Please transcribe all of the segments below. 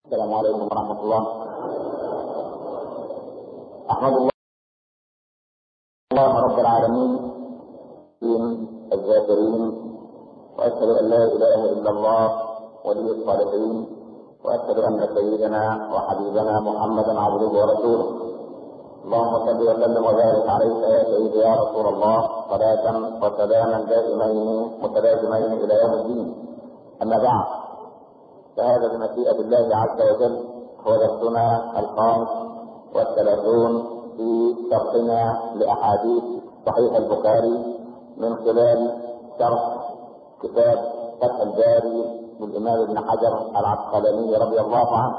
السلام عليكم ورحمة الله أحمد الله الله رب العالمين الذاكرين وأشهد أن لا إله إلا الله ولي الصالحين وأشهد أن سيدنا وحبيبنا محمدا عبده ورسوله اللهم صل وسلم وبارك عليك يا سيدي يا رسول الله صلاة وسلاما دائمين متلازمين إلى يوم الدين أما بعد فهذا بمشيئة الله عز وجل هو درسنا الخامس والثلاثون في شرحنا لأحاديث صحيح البخاري من خلال شرح كتاب فتح الباري للإمام ابن حجر العسقلاني رضي الله عنه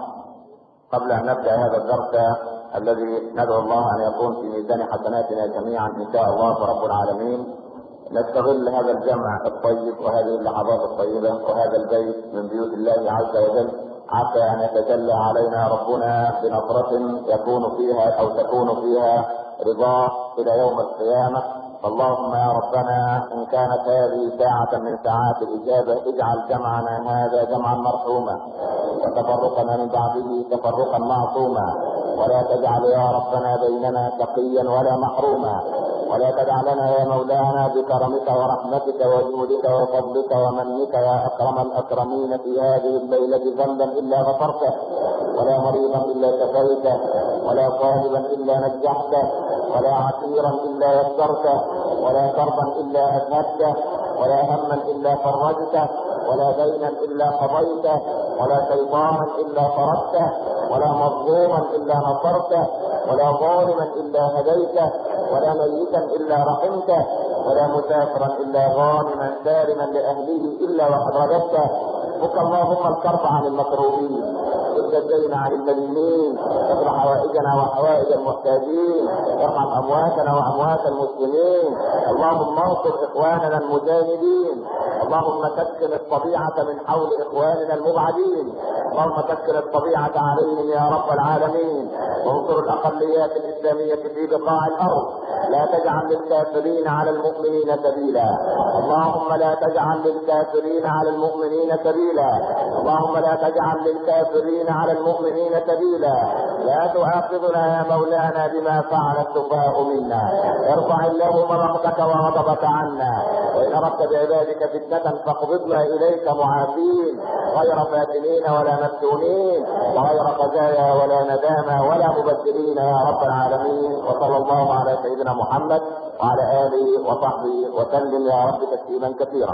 قبل أن نبدأ هذا الدرس الذي ندعو الله أن يكون في ميزان حسناتنا جميعا إن شاء الله رب العالمين نستغل هذا الجمع الطيب وهذه اللحظات الطيبة وهذا البيت من بيوت الله عز وجل حتى أن يتجلى علينا ربنا بنصرة يكون فيها أو تكون فيها رضاه إلى يوم القيامة اللهم يا ربنا إن كانت هذه ساعة من ساعات الإجابة اجعل جمعنا هذا جمعا مرحوما وتفرقنا من بعده تفرقا معصوما ولا تجعل يا ربنا بيننا تقيا ولا محروما ولا تدع لنا يا مولانا بكرمك ورحمتك وجودك وفضلك ومنك يا اكرم الاكرمين في هذه الليله ذنبا الا غفرته ولا مريضا الا شفيته ولا طالبا الا نجحته ولا عسيرا الا يسرته ولا كربا الا اذهبته ولا هما الا فرجته ولا دينا الا قضيته ولا شيطانا الا طردته ولا مظلوما الا نصرته ولا ظالما الا هديته ولا ميتا الا رحمته ولا مسافرا الا غانما سالما لاهله الا وقد رددته فك اللهم الكرب عن المكروهين ارد الدين عن المدينين اقض حوائجنا وحوائج المحتاجين ارحم امواتنا واموات المسلمين اللهم انصر اخواننا المجاهدين اللهم سكن الطبيعه من حول اخواننا المبعدين اللهم سكن الطبيعه عليهم يا رب العالمين وانصر الاقليات الاسلاميه في بقاع الارض لا تجعل للكافرين على المؤمنين سبيلا اللهم لا تجعل للكافرين على المؤمنين سبيلا اللهم لا تجعل للكافرين على المؤمنين سبيلا لا تؤاخذنا يا مولانا بما فعل السفهاء منا ارفع اللهم مقتك وغضبك عنا وان اردت بعبادك فتنه فاقبضنا اليك معافين غير فاتنين ولا مفتونين وغير خزايا ولا ندامى ولا مبدلين يا رب العالمين وصلى الله على سيدنا محمد وعلى اله وصحبه وسلم يا رب تسليما كثيرا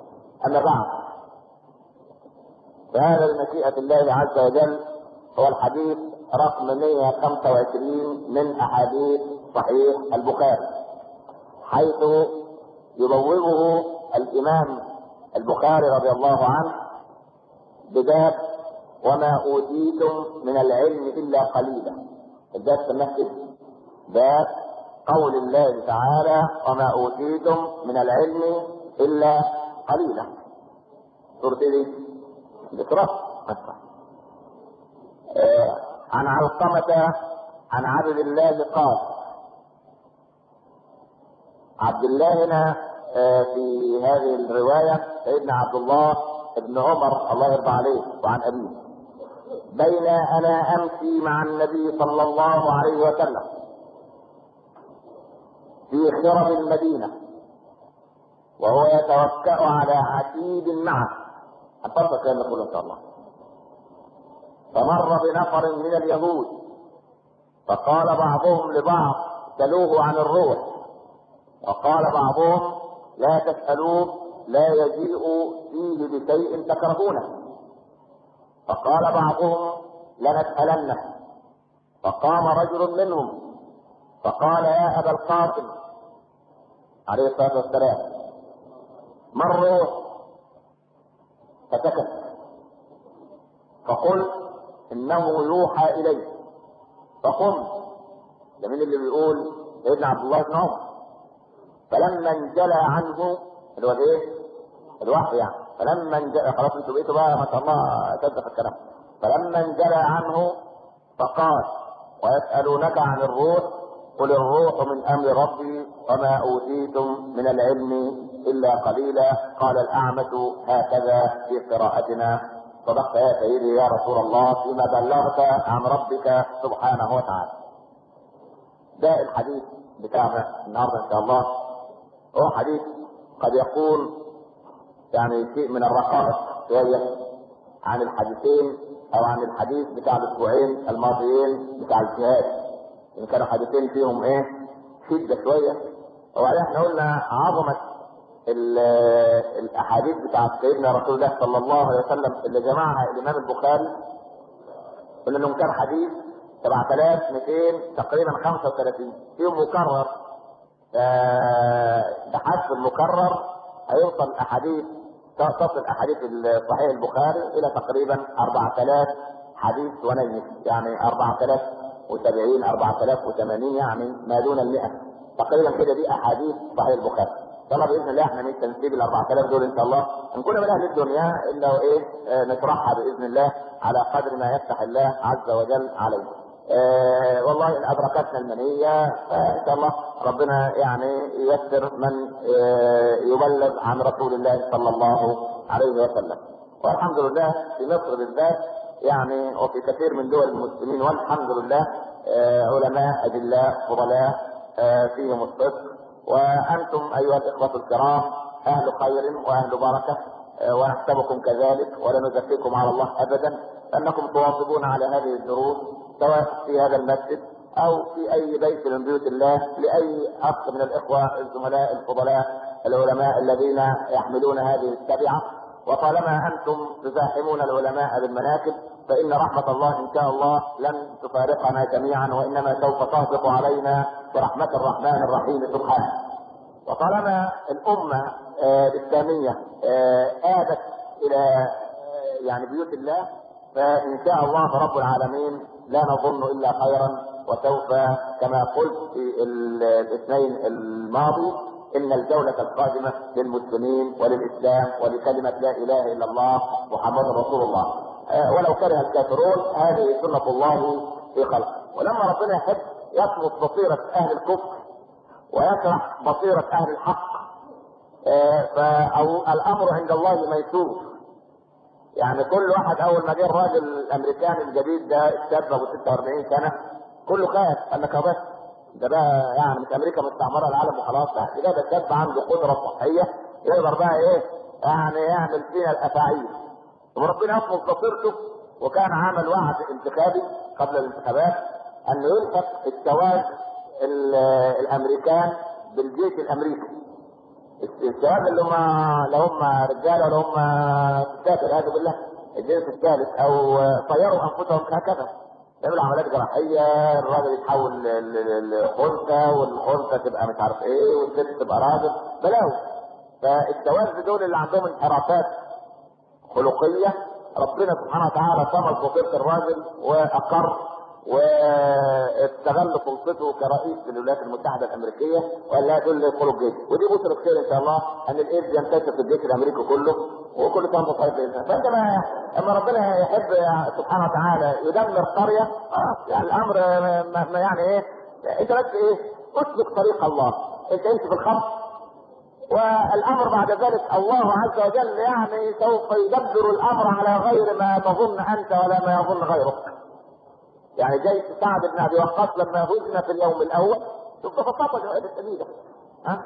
اما بعد فهذا بمشيئة الله عز وجل هو الحديث رقم 125 من أحاديث صحيح البخاري حيث يبوبه الإمام البخاري رضي الله عنه بباب وما أوتيتم من العلم إلا قليلا الباب سماه باب قول الله تعالى وما أوتيتم من العلم إلا قليلا سورة ايه؟ ذكرى آه عن علقمة عن عبد الله قال عبد الله هنا آه في هذه الرواية سيدنا عبد الله بن عمر الله يرضى عليه وعن أبيه بين أنا أمشي مع النبي صلى الله عليه وسلم في خرب المدينة وهو يتوكأ على عتيب معه أطلق كان نقول إن شاء الله فمر بنفر من اليهود فقال بعضهم لبعض سلوه عن الروح وقال بعضهم لا تسألوه لا يجيء فيه بشيء تكرهونه فقال بعضهم لنسألنه فقام رجل منهم فقال يا أبا القاسم عليه الصلاة والسلام ما الروح فسكت فقلت انه يوحى الي فقمت ده مين اللي بيقول سيدنا عبد الله بن عمر فلما انجلى عنه اللي هو ايه؟ الوحي يعني فلما انجلى خلاص انتوا بقيتوا بقى ما شاء الله تصدق الكلام فلما انجلى عنه فقال ويسألونك عن الروح قل الروح من امر ربي وما اوتيتم من العلم الا قليلا قال الاعمش هكذا في قراءتنا صدقت يا سيدي يا رسول الله فيما بلغت عن ربك سبحانه وتعالى ده الحديث بتاعنا النهارده ان شاء الله هو حديث قد يكون يعني شيء من الرقائق شويه عن الحديثين او عن الحديث بتاع الاسبوعين الماضيين بتاع الجهاد ان كانوا حديثين فيهم ايه شده شويه وبعدين احنا قلنا عظمه الاحاديث بتاعت سيدنا رسول الله صلى الله عليه وسلم اللي جمعها الامام البخاري قلنا انهم كان حديث 7200 تقريبا 35 فيهم مكرر بحسب المكرر هيوصل احاديث تصل احاديث صحيح البخاري الى تقريبا 4000 حديث ونجم يعني 4070 4080 يعني ما دون ال 100 تقريبا كده دي احاديث صحيح البخاري طبعا باذن الله احنا من تنسيب ال 4000 دول ان شاء الله ان كنا من اهل الدنيا الا ايه اه نشرحها باذن الله على قدر ما يفتح الله عز وجل علينا. اه والله ان ادركتنا المنيه فان شاء الله ربنا يعني ييسر من اه يبلغ عن رسول الله صلى الله عليه وسلم. والحمد لله في مصر بالذات يعني وفي كثير من دول المسلمين والحمد لله علماء اجلاء فضلاء فيهم الصدق وانتم ايها الاخوه الكرام اهل خير واهل بركه ونحسبكم كذلك ولا نزكيكم على الله ابدا انكم تواظبون على هذه الدروس سواء في هذا المسجد او في اي بيت من بيوت الله لاي اخ من الاخوه الزملاء الفضلاء العلماء الذين يحملون هذه التبعه وطالما انتم تزاحمون العلماء بالمناكب فان رحمه الله ان شاء الله لن تفارقنا جميعا وانما سوف تهبط علينا برحمه الرحمن الرحيم سبحانه. وطالما الامه آه الاسلاميه آه آبت الى آه يعني بيوت الله فان شاء الله رب العالمين لا نظن الا خيرا وسوف كما قلت في الاثنين الماضي ان الجولة القادمة للمسلمين وللاسلام ولكلمة لا اله الا الله محمد رسول الله أه ولو كره الكافرون هذه سنة الله في خلقه ولما ربنا يحب يطمس بصيرة اهل الكفر ويشرح بصيرة اهل الحق أه فالامر عند الله ميسور يعني كل واحد اول ما جه الراجل الامريكاني الجديد ده الشاب ابو 46 سنه كله خاف قال لك بس ده بقى يعني مش امريكا مستعمره العالم وخلاص لا ده ده شاب عنده قدره صحيه يقدر بقى ايه يعني يعمل فينا الافاعيل وربنا يطلب بصيرته وكان عمل وعد انتخابي قبل الانتخابات انه يلحق السواد الامريكان بالجيش الامريكي السواد اللي هم لا هم رجاله ولا هم ستات والعياذ بالله الجنس الثالث او طيروا انفسهم هكذا تعمل عمليات جراحيه الراجل يتحول لخنثى والخنثى تبقى مش عارف ايه والست تبقى راجل بلاوي فالشواذ دول اللي عندهم انحرافات خلقيه ربنا سبحانه وتعالى طمس بصيره الراجل واقر واستغل سلطته كرئيس للولايات المتحده الامريكيه وقال لا دول يدخلوا الجيش ودي بشرة خير ان شاء الله ان الايدز ينتشر في الجيش الامريكي كله وكل سنه وانت طيب باذن فانت ما اما ربنا يحب سبحانه وتعالى يدمر قريه خلاص يعني الامر ما يعني ايه انت بس ايه اسلك طريق الله انت امشي في الخمر والامر بعد ذلك الله عز وجل يعني سوف يدبر الامر على غير ما تظن انت ولا ما يظن غيرك يعني جيش سعد بن ابي وقاص لما هزم في اليوم الاول شوف ببساطه جوائز السبيله ها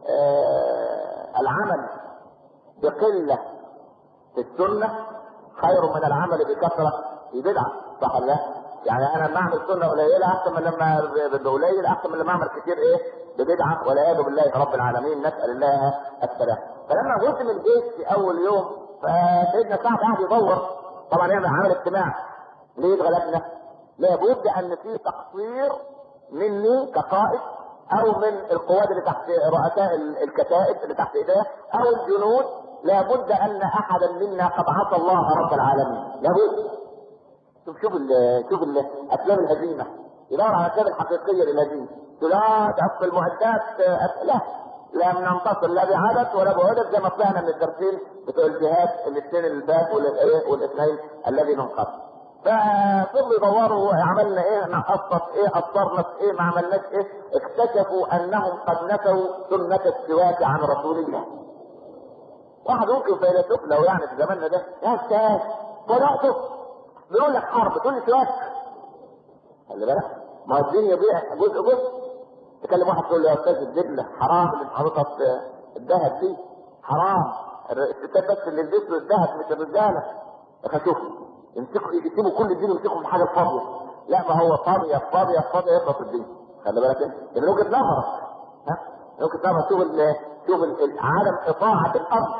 آه العمل بقله في السنه خير من العمل بكثره في بدعه صح ولا لا؟ يعني انا لما اعمل سنه قليله احسن من لما بقليل احسن من لما اعمل كتير ايه؟ ببدعه والعياذ بالله رب العالمين نسال الله السلام فلما هزم الجيش في اول يوم فسيدنا سعد قعد يدور طبعا يعمل عمل اجتماع ليه اتغلبنا؟ لابد ان في تقصير مني كقائد او من القوات اللي تحت رؤساء الكتائب اللي تحت ايديه او الجنود لابد ان احدا منا قد عصى الله رب العالمين لابد شوف شوف ال شوف ال افلام الهزيمه يدور على الاسباب الحقيقيه للهزيمه لا تقف المعدات لا لا ننتصر لا بعدد ولا بعدد زي ما طلعنا من الدرسين بتوع الجهاد الاثنين اللي فات والاثنين الذي انقض ففضلوا يدوروا عملنا ايه نقصت ايه قصرنا في ايه ما عملناش ايه اكتشفوا انهم قد نسوا سنة السواك عن رسول الله واحد ممكن فيلسوف لو يعني في زماننا ده يا استاذ بدأته بيقول لك حرب تقول لي سواك خلي بالك ما هو الدين يضيع جزء جزء تكلم واحد تقول له يا استاذ الدبله حرام اللي حاططها في الذهب دي حرام الستات بس اللي يلبسوا الذهب مش الرجاله فشوف يمسكوا يسيبوا كل الدين ويمسكوا في الحاجه الفاضيه لا ما هو فاضيه فاضيه فاضيه يخلص الدين خلي بالك انت من وجهه نظرك ها من وجهه نظرك شوف ال شوف ال- عدم اطاعه الامر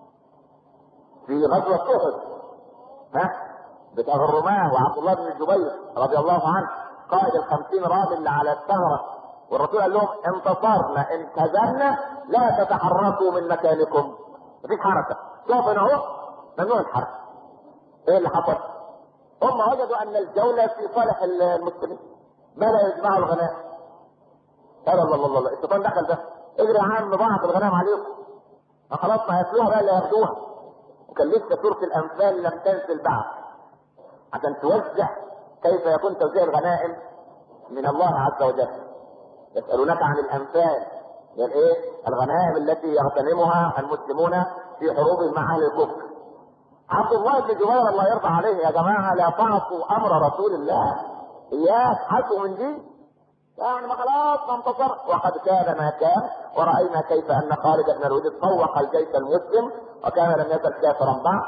في غزوه احد ها بتاع الرماه وعبد الله بن الزبير رضي الله عنه قائد الخمسين رامي اللي على الثغره والرسول قال لهم انتصرنا انتزلنا لا تتحركوا من مكانكم مفيش حركه شوف هنا اهو ممنوع الحركه ايه اللي حصل؟ هم وجدوا ان الجوله في صالح المسلمين بدا يجمعوا الغنائم قال الله الله الله الشيطان دخل ده اجري يا عم بعض الغنائم عليكم ما خلاص ما ياكلوها بقى اللي ياخدوها وكان لسه سوره الانفال لم تنزل بعد عشان توزع كيف يكون توزيع الغنائم من الله عز وجل يسألونك عن الأنفال يعني إيه؟ الغنائم التي يغتنمها المسلمون في حروبهم مع أهل الكفر. عبد الله بن جبير الله يرضى عليه يا جماعة لا تعصوا أمر رسول الله. إياه حسوا من دي يعني ما خلاص ما انتصر وقد كان ما كان ورأينا كيف أن خالد بن الوليد طوق الجيش المسلم وكان لم يزل كافرا بعد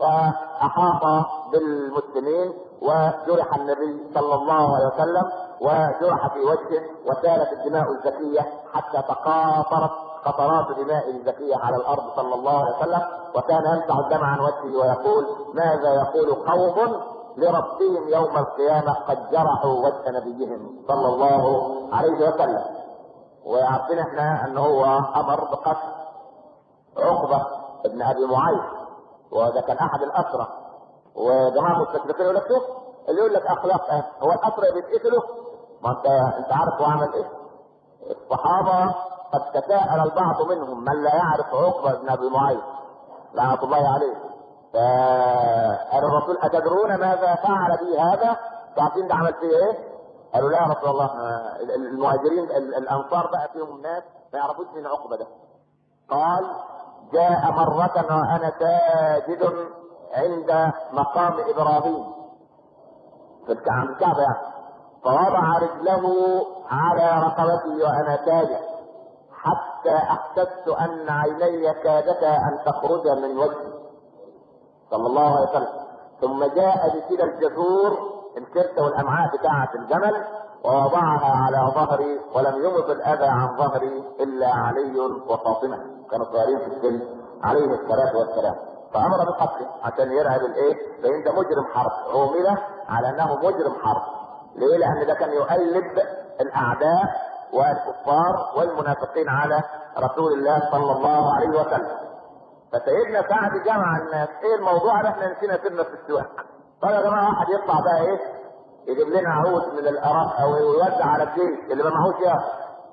وأحاط بالمسلمين وجرح النبي صلى الله عليه وسلم وجرح في وجهه وسالت الدماء الزكية حتى تقاطرت قطرات دماء الزكية على الأرض صلى الله عليه وسلم وكان يمسح الدم عن وجهه ويقول ماذا يقول قوم لربهم يوم القيامة قد جرحوا وجه نبيهم صلى الله عليه وسلم وعارفين احنا ان هو امر بقتل عقبة ابن ابي معيط وده كان احد الاسرى وجماعة مستشرقين يقول لك شوف اللي يقول لك اخلاق اه هو الاسرى بيتقتلوا ما انت انت عارف هو عمل ايه الصحابة قد تساءل البعض منهم من لا يعرف عقبة ابن ابي معيط لعنة الله عليه فقال الرسول أتدرون ماذا فعل بي هذا؟ تعرفين ده عمل فيه ايه؟ قالوا لا يا رسول الله آه، المهاجرين ال- الانصار بقى فيهم ناس ما يعرفوش مين عقبه ده. قال جاء مرة وأنا ساجد عند مقام إبراهيم في الك- عند الكعبة يعني فوضع رجله على رقبتي وأنا ساجد حتى أحسست أن عيني كادتا أن تخرج من وجهي صلى الله عليه وسلم ثم جاء بكلا الجزور الكرسة والأمعاء بتاعة الجمل ووضعها على ظهري ولم يمط الأذى عن ظهري إلا علي وفاطمة كانوا صغيرين في السن عليه الصلاة والسلام فأمر بقتله عشان يرهب الإيه؟ لأن ده مجرم حرب عومل على أنه مجرم حرب ليه؟ لأن ده كان يؤلب الأعداء والكفار والمنافقين على رسول الله صلى الله عليه وسلم فسيدنا سعد جمع الناس ايه الموضوع ده احنا نسينا سيبنا في السواق قال يا جماعه واحد يطلع بقى ايه يجيب لنا عود من الاراء او يوزع على الجيش اللي ما معهوش ياخد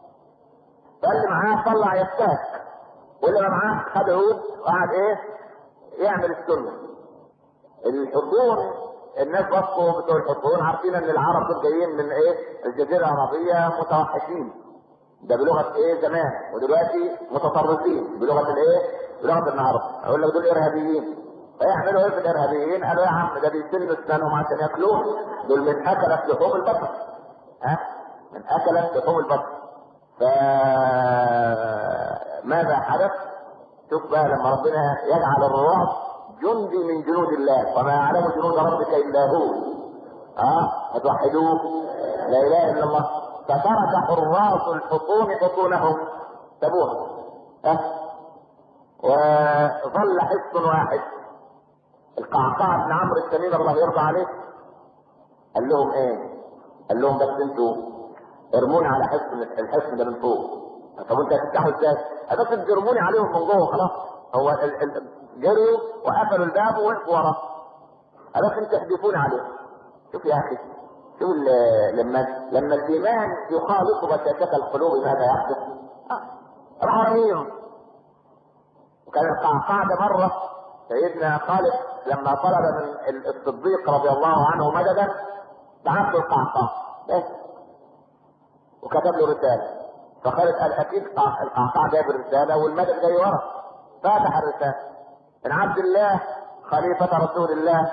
فاللي معاه طلع يستهك واللي ما معاه خد عود وقعد ايه يعمل السنه الحصون الناس بصوا بتوع الحصون عارفين ان العرب دول جايين من ايه الجزيره العربيه متوحشين ده بلغه ايه زمان ودلوقتي متطرفين بلغه الايه بلغه النهارده اقول لك دول ارهابيين فيعملوا ايه في الارهابيين قالوا يا عم ده بيسلوا اسنانهم عشان ياكلوه دول من اكلت لحوم البشر ها من اكلت لحوم البشر فماذا حدث شوف بقى لما ربنا يجعل الرعب جندي من جنود الله وما يعلم جنود ربك الا هو ها فتوحدوه لا اله الا الله فترك حراس الحصون حصونهم سابوها ها وظل حصن واحد القعقاع بن عمرو التميمي الله يرضى عليه قال لهم ايه؟ قال لهم بس انتوا ارموني على حصن الحصن ده من فوق طب انت هتفتحوا ازاي؟ قال بس انتوا ارموني عليهم من جوه خلاص هو ال- ال- جريوا وقفلوا الباب ووقفوا وراه قال بس انتوا تحدفوني عليهم شوف يا اخي شوف ال- لما لما الايمان يخالط بشاشة القلوب ماذا يحدث؟ آه. راح رميهم وكان القعقاع ده مرة سيدنا خالد لما طلب من الصديق رضي الله عنه مددا بعث له القعقاع بس وكتب له رسالة فخالد قال أكيد القعقاع جاب الرسالة والمدد جاي ورا فتح الرسالة من عبد الله خليفة رسول الله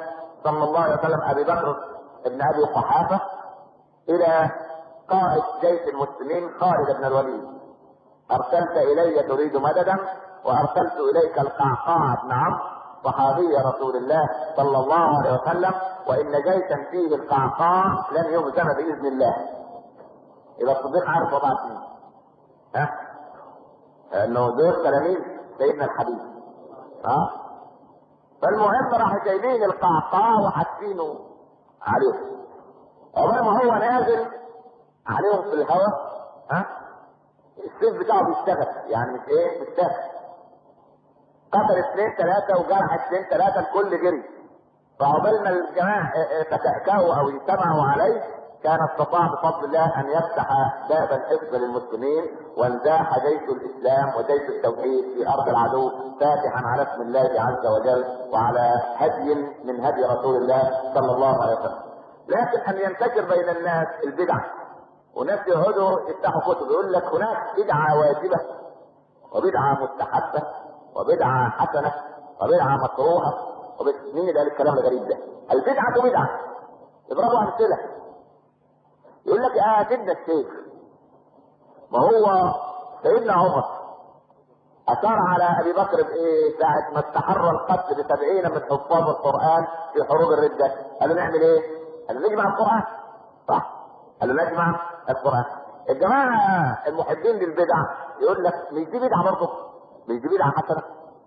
صلى الله عليه وسلم ابي بكر بن ابي قحافه الى قائد جيش المسلمين خالد بن الوليد ارسلت الي تريد مددا وارسلت اليك القعقاع بن عمرو صحابي رسول الله صلى الله عليه وسلم وان جيشا فيه القعقاع لن يهزم باذن الله اذا الصديق عارف وضع مين ها انه دول تلاميذ سيدنا الحبيب ها فالمهم راح جايبين القعقاع وحاطينه عليهم عقبال ما هو نازل عليهم في الهواء ها السيف بتاعه بيشتغل يعني مش ايه بيشتغل قتل اثنين ثلاثة وجرح اثنين ثلاثة الكل جري فعقبال ما الجماعة تكأكأوا او يجتمعوا عليه كان استطاع بفضل الله ان يفتح باب الحفظ للمسلمين وانزاح جيش الاسلام وجيش التوحيد في ارض العدو فاتحا على اسم الله عز وجل وعلى هدي من هدي رسول الله صلى الله عليه وسلم. لكن ان ينتشر بين الناس البدع وناس يقعدوا يفتحوا كتب يقول لك هناك بدعه واجبه وبدعه مستحبه وبدعه حسنه وبدعه مكروهه وبدعة مين اللي قال الكلام الغريب ده؟ البدعه بدعه يضربوا امثله يقول لك اه سيدنا الشيخ ما هو سيدنا عمر أشار على أبي بكر بإيه؟ ساعة ما استحر القتل بسبعين من حفاظ القرآن في حروب الردة، قال له نعمل إيه؟ قال له نجمع القرآن. صح؟ قال له نجمع القرآن. الجماعة المحبين للبدع يقول لك مش دي بدعة برضه؟ مش دي بدعة حسنة؟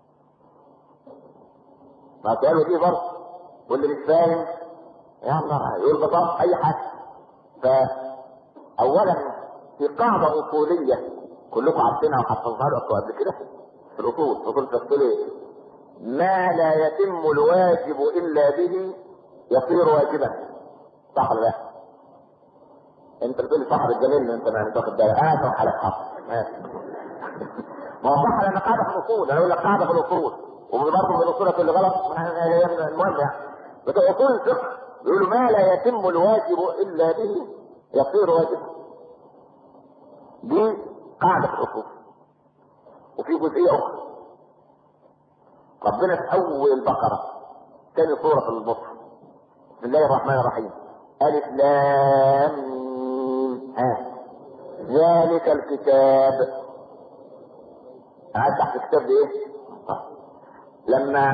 ما قالوا دي برضه واللي مش فاهم يلا يقول بطاقة أي حاجة. فأولا في قاعدة أصولية كلكم عارفينها وحفظها لكم قبل كده في الاصول اصول التفصيليه ما لا يتم الواجب الا به يصير واجبا صح ولا لا؟ انت بتقول لي صاحب الجميل انت ما انت واخد بالك انا اشرح لك حق ماشي ما هو صح لان قاعده في الاصول انا اقول لك قاعده في الاصول وبرضه في الاصول كل غلط المهم يعني بتوع اصول الفقه بيقولوا ما لا يتم الواجب الا به يصير واجبا دي قاعدة في الأصول وفي جزئية أخرى ربنا في أول البقرة ثاني سورة في المصحف بسم الله الرحمن الرحيم ألف لام ها ذلك الكتاب قاعد تحت الكتاب دي ايه؟ آه. لما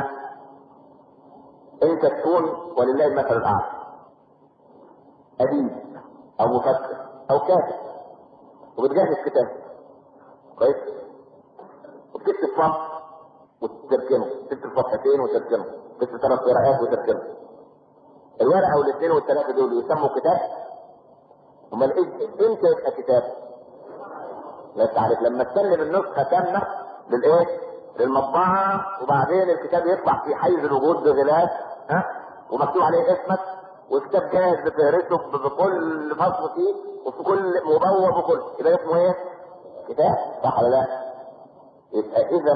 انت تكون ولله المثل الاعلى اديب او مفكر او كاتب وبتجهز كتاب كويس وبتكتب فصل وتركنه تكتب صفحتين وتركنه تكتب ثلاث ورقات وتركنه الورقه والاثنين والثلاثه دول يسموا كتاب امال ايه امتى يبقى كتاب؟ لا تعرف لما تسلم النسخه كامله للايه؟ للمطبعه وبعدين الكتاب يطلع في حيز الوجود بغلاف ها ومكتوب عليه اسمك والكتاب جاهز بفهرسه بكل فصل فيه وفي كل مبوب وكل يبقى اسمه ايه؟ كتاب صح ولا لا؟ يبقى اذا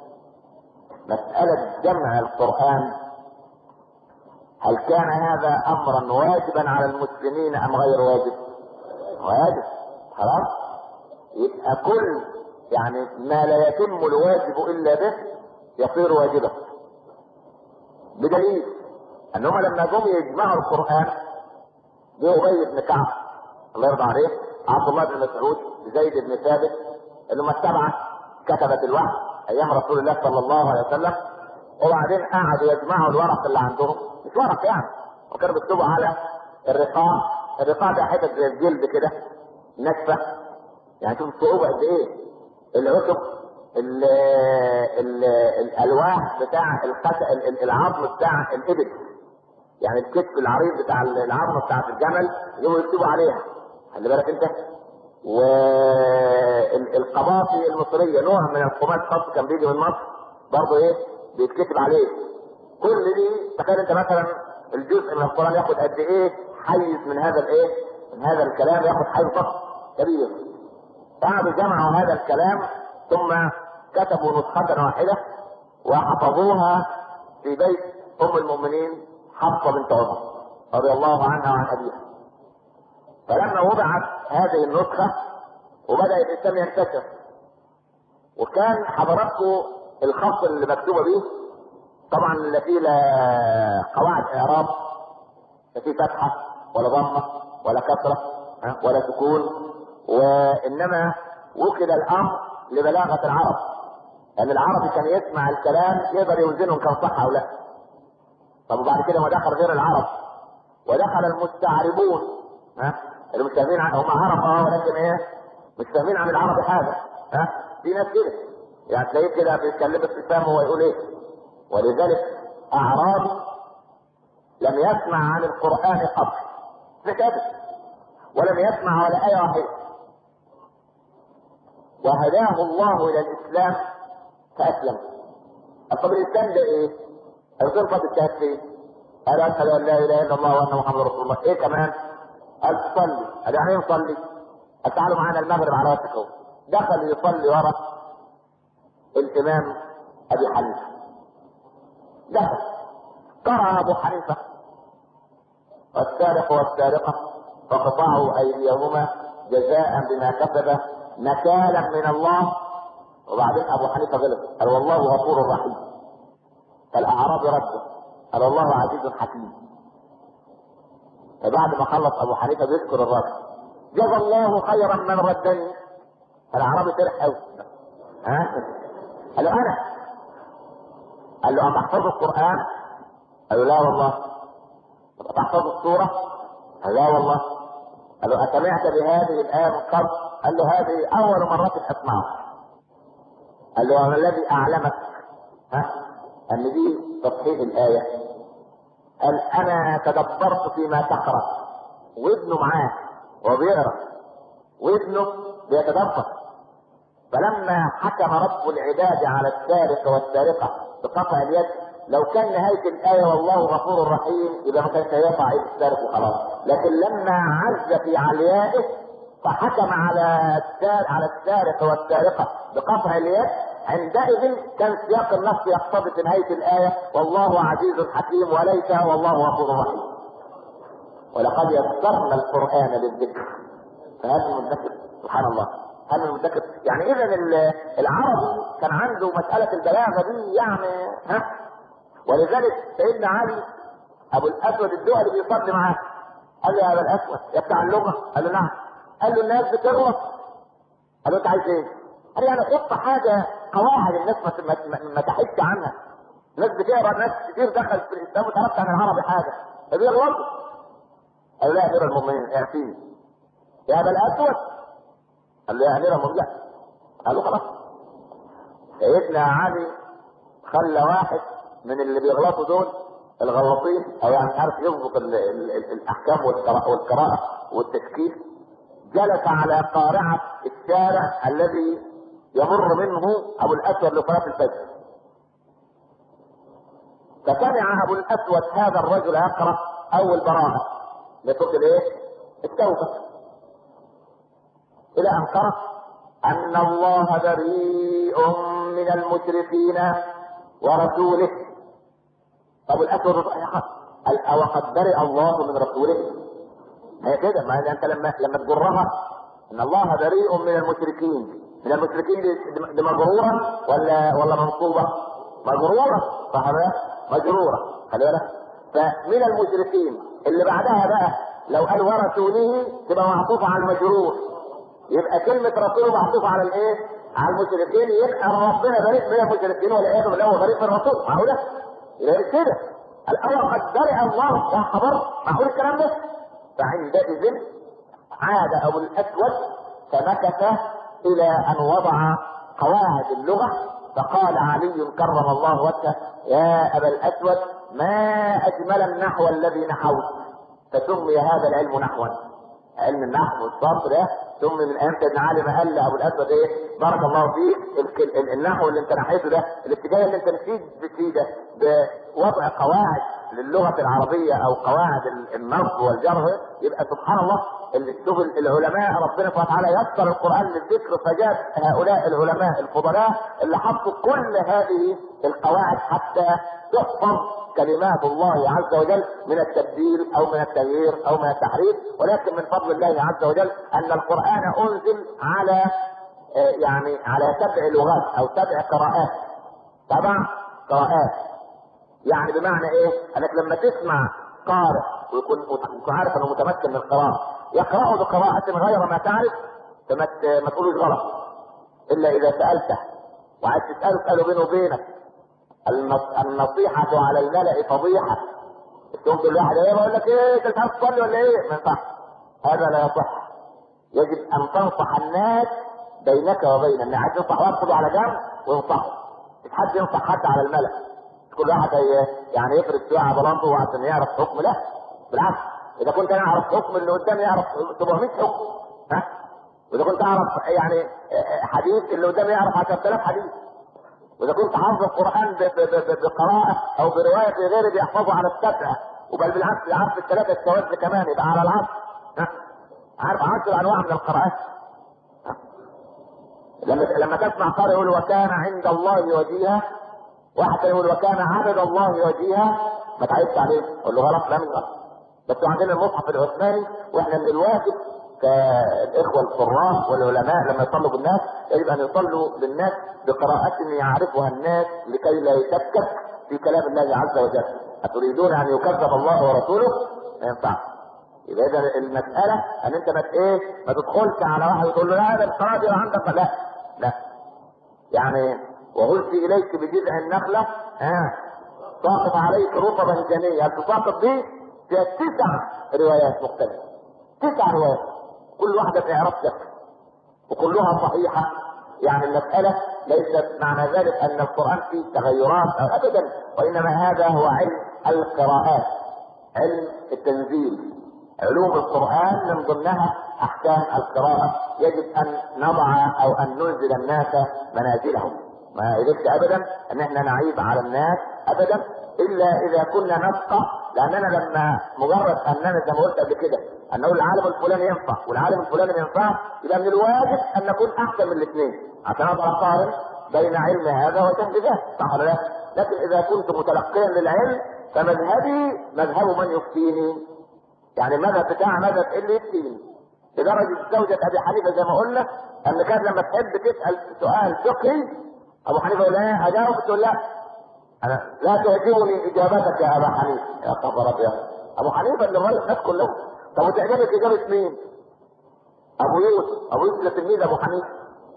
مسألة جمع القرآن هل كان هذا امرا واجبا على المسلمين ام غير واجب؟ واجب خلاص؟ يبقى كل يعني ما لا يتم الواجب الا به يصير واجبا بدليل انهم لما جم يجمعوا القران جه ابي بن كعب الله يرضى عليه عبد الله بن مسعود زيد بن ثابت اللي هم السبعه كتبت الوحي ايام رسول الله صلى الله عليه وسلم وبعدين قعدوا يجمعوا الورق اللي عندهم مش ورق يعني وكانوا بيكتبوا على الرقاع الرقاع ده حتت زي الجلد كده ناشفه يعني شوف الصعوبه قد ايه العتب ال ال الالواح بتاع القت- العظم بتاع الابل يعني الكتف العريض بتاع العظمه بتاعت الجمل يقوموا يكتبوا عليها خلي بالك انت والقباطي المصريه نوع من القماش خاص كان بيجي من مصر برضه ايه بيتكتب عليه كل دي تخيل انت مثلا الجزء من القران ياخد قد ايه حيز من هذا الايه من هذا الكلام ياخد حيز ضخم كبير قعدوا جمعوا هذا الكلام ثم كتبوا نسخة واحدة وحفظوها في بيت أم المؤمنين حفصة بنت عمر رضي الله عنها وعن أبيها فلما وضعت هذه النسخة وبدأ الإسلام ينتشر وكان حضراتكم الخط اللي مكتوبة به طبعا لا في لا قواعد اعراب لا في فتحه ولا ضمه ولا كسره ولا سكون وانما وكل الامر لبلاغه العرب لان العربي كان يسمع الكلام يقدر يوزنه كان صح او لا طب وبعد كده ما دخل غير العرب ودخل المستعربون ها اللي مش فاهمين هم عرب اه ولكن ايه مش فاهمين عن العرب حاجه ها في ناس كده يعني تلاقيه كده بيتكلم الاسلام وهو يقول ايه ولذلك اعرابي لم يسمع عن القران قط كده ولم يسمع ولا ايه واحده وهداه الله الى الاسلام فاسلم طب الاسلام ده ايه؟ الغرفه التهفيه قال اشهد ان لا اله الا الله وان محمد رسول الله ايه كمان؟ قال تصلي قال يعني ايه نصلي؟ قال تعالوا معانا المغرب على وقتكم دخل يصلي ورا الامام ابي حنيفه دخل قرأ ابو حنيفه والسارق والسارقه فقطعوا ايديهما جزاء بما كسب نكالا من الله وبعدين ابو حنيفه غلط قال والله غفور رحيم فالاعرابي رده قال الله عزيز حكيم فبعد ما خلص ابو حنيفه بيذكر الرد جزا الله خيرا من ردني الاعرابي فرح قوي ها قال له انا قال له اما احفظ القران قال له لا والله تحفظ السوره قال لا والله قال له أسمعت بهذه الآية من قبل؟ قال له هذه أول مرة أسمعها. قال له وما الذي أعلمك ها؟ أن دي تصحيح الآية. قال أنا تدبرت فيما تقرأ وابنه معاه وبيقرأ وابنه بيتدبر فلما حكم رب العباد على السارق والسارقة بقطع اليد لو كان نهاية الآية والله غفور رحيم يبقى ما كانش هيقع ايد السارق وخلاص، لكن لما عز في عليائه فحكم على السارق على السارق والسارقة بقطع اليد عندئذ كان سياق النص يقتضي في نهاية الآية والله عزيز حكيم وليس والله غفور رحيم. ولقد يسرنا القرآن للذكر فهل المدكر سبحان الله هل المدكر يعني إذا العربي كان عنده مسألة البلاغة دي يعني ها ولذلك سيدنا علي ابو الاسود الدؤلي بيصلي معاه قال له يا ابا الاسود يا بتاع اللغه قال له نعم قال له الناس بتغلط قال له انت عايز ايه؟ قال له انا حط حاجه قواعد الناس ما, ما, ما تحدش عنها ناس بتقرا ناس كتير دخلت في الاسلام وتعرفت عن العربي حاجه فبيغلطوا قال له يا امير المؤمنين اعفيني يا ابا الاسود قال له يا امير المؤمنين قال له خلاص سيدنا علي خلى واحد من اللي بيغلطوا دول الغلاطين او يعني عارف يضبط ال ال ال الاحكام والقراءة, والقراءة والتشكيل جلس على قارعة الشارع الذي يمر منه ابو الاسود لصلاة الفجر فسمع ابو الاسود هذا الرجل يقرأ اول براءة لصوت الايه؟ التوبة الى ان قرأ ان الله بريء من المشركين ورسوله طب الاسود قال او قد برئ الله من رسوله هي كده ما انت لما لما تجرها ان الله بريء من المشركين من المشركين دي, دي مجروره ولا ولا منصوبه؟ مجروره صح مجروره خلي بالك فمن المشركين اللي بعدها بقى لو قال ورسوله تبقى معطوفه على المجرور يبقى كلمه رسوله معطوفه على الايه؟ على المشركين يبقى ربنا بريء من المشركين والعياذ بالله هو بريء من الرسول معقوله؟ يبقى كده الأول قد برئ الله يا خبر معقول الكلام ده؟ فعندئذ عاد أبو الأسود فمكث إلى أن وضع قواعد اللغة فقال علي كرم الله وجهه يا أبا الأسود ما أجمل النحو الذي نحوت فسمي هذا العلم نحوا علم النحو والصرف ده ثم من ايام سيدنا علي ما قال لابو الاسود ايه بارك الله فيك النحو اللي انت نحيته ده الاتجاه اللي انت مشيت فيه ده بوضع قواعد للغه العربيه او قواعد النصب والجر يبقى سبحان الله الشغل العلماء ربنا سبحانه وتعالى يسر القران للذكر فجاب هؤلاء العلماء الفضلاء اللي حطوا كل هذه القواعد حتى تحفظ كلمات الله عز وجل من التبديل او من التغيير او من التحريف ولكن من فضل الله عز وجل ان القران انزل على يعني على سبع لغات او سبع قراءات سبع قراءات يعني بمعنى ايه؟ انك لما تسمع قارئ ويكون وتكون عارف انه متمكن من القراءة يقرأه بقراءة غير ما تعرف فما ت- ما تقولوش غلط الا اذا سألته وعايز تسأله اسأله بينه وبينك النص- النصيحة على الملأ فضيحة تقوم كل واحد ايه بقول لك ايه انت مش عارف تصلي ولا ايه؟ ما ينفعش هذا لا يصح يجب ان تنصح الناس بينك وبين الناس عايز تنصح واحد خده على جنب وينصحه مش حد ينصح حد على الملأ كل واحد هي- يعني يفرد شويه على بلانته عشان يعرف حكم لا بالعكس اذا كنت انا اعرف حكم اللي قدامي يعرف 700 حكم ها واذا كنت اعرف يعني حديث اللي قدامي يعرف 10000 حديث واذا كنت حافظ القران ب- ب- ب- بقراءه او بروايه غيري بيحفظه على السبعه وبل بالعكس عارف الثلاثه الشواذ كمان يبقى على العصر ها عارف عشر انواع من القراءات ها؟ لما لما تسمع قارئ يقول وكان عند الله وجيها واحد تاني يقول وكان عبد الله وجيها ما تعيبش عليه قول له غلط لا مش غلط بس عندنا المصحف العثماني واحنا من الواجب كالاخوه القراء والعلماء لما يصلوا بالناس يجب ان يصلوا بالناس بقراءة يعرفها الناس لكي لا يشكك في كلام الله عز وجل اتريدون ان يكذب الله ورسوله ما ينفعش يبقى اذا المساله ان انت ما ايه ما تدخلش على واحد وتقول له لا ده القراءه دي عندك لا لا يعني وهز اليك بجذع النخله ها ساقط عليك رطبا جنيا تساقط دي فيها تسع روايات مختلفه تسع روايات كل واحده في اعراب شكل وكلها صحيحه يعني المساله ليست معنى ذلك ان القران فيه تغيرات او ابدا وانما هذا هو علم القراءات علم التنزيل علوم القرآن من ضمنها أحكام القراءة يجب أن نضع أو أن ننزل الناس منازلهم ما يجبش أبدا أن احنا نعيب على الناس أبدا إلا إذا كنا نفقه لأننا لما مجرد أننا زي ما قلت قبل كده أن نقول العالم الفلاني ينفع والعالم الفلاني ما ينفعش يبقى من الواجب أن نكون أحسن من الاثنين عشان أقدر أقارن بين علم هذا وجهل ذاك صح ولا لا؟ لكن إذا كنت متلقيا للعلم فمذهبي مذهب من يفتيني يعني المذهب بتاع مذهب إيه اللي يفتيني لدرجة زوجة أبي حنيفة زي ما قلنا أن كانت لما تحب تسأل سؤال فقهي أبو حنيفة يقول لها أجاوب تقول لا أنا لا تعجبني إجابتك يا أبا حنيفة يا خبر أبيض أبو حنيفة اللي غير الناس كلهم طب وتعجبك إجابة مين؟ أبو يوسف أبو يوسف ده تلميذ أبو حنيفة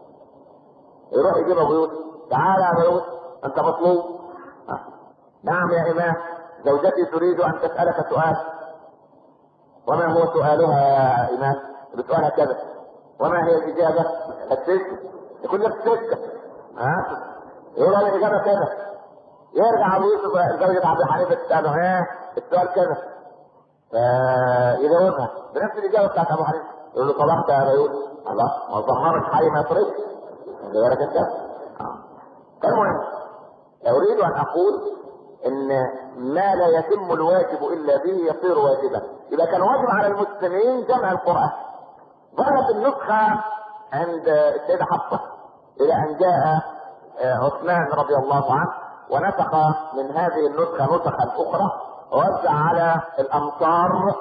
يروح يجيب أبو يوسف تعالى يا أبو يوسف أنت مطلوب آه. نعم يا إمام زوجتي تريد أن تسألك سؤال وما هو سؤالها يا إمام بسؤالها كذا وما هي الإجابة السجن يقول لك السجن ها يقول لها الإجابة كذا يرجع أبو يوسف زوجة عبد الحليم تسأله ها السؤال كذا فيجاوبها بنفس الإجابة بتاعت أبو حنيفة يقول له طلقت يا أبا يوسف الله ما ظهرت حي ما يطرش اللي بالك أنت آه. فالمهم أريد أن أقول ان ما لا يتم الواجب الا به يصير واجبا اذا كان واجب على المسلمين جمع القران ظلت النسخه عند السيده حفصه الى ان جاء عثمان رضي الله عنه ونسخ من هذه النسخه نسخا اخرى ووزع على الامصار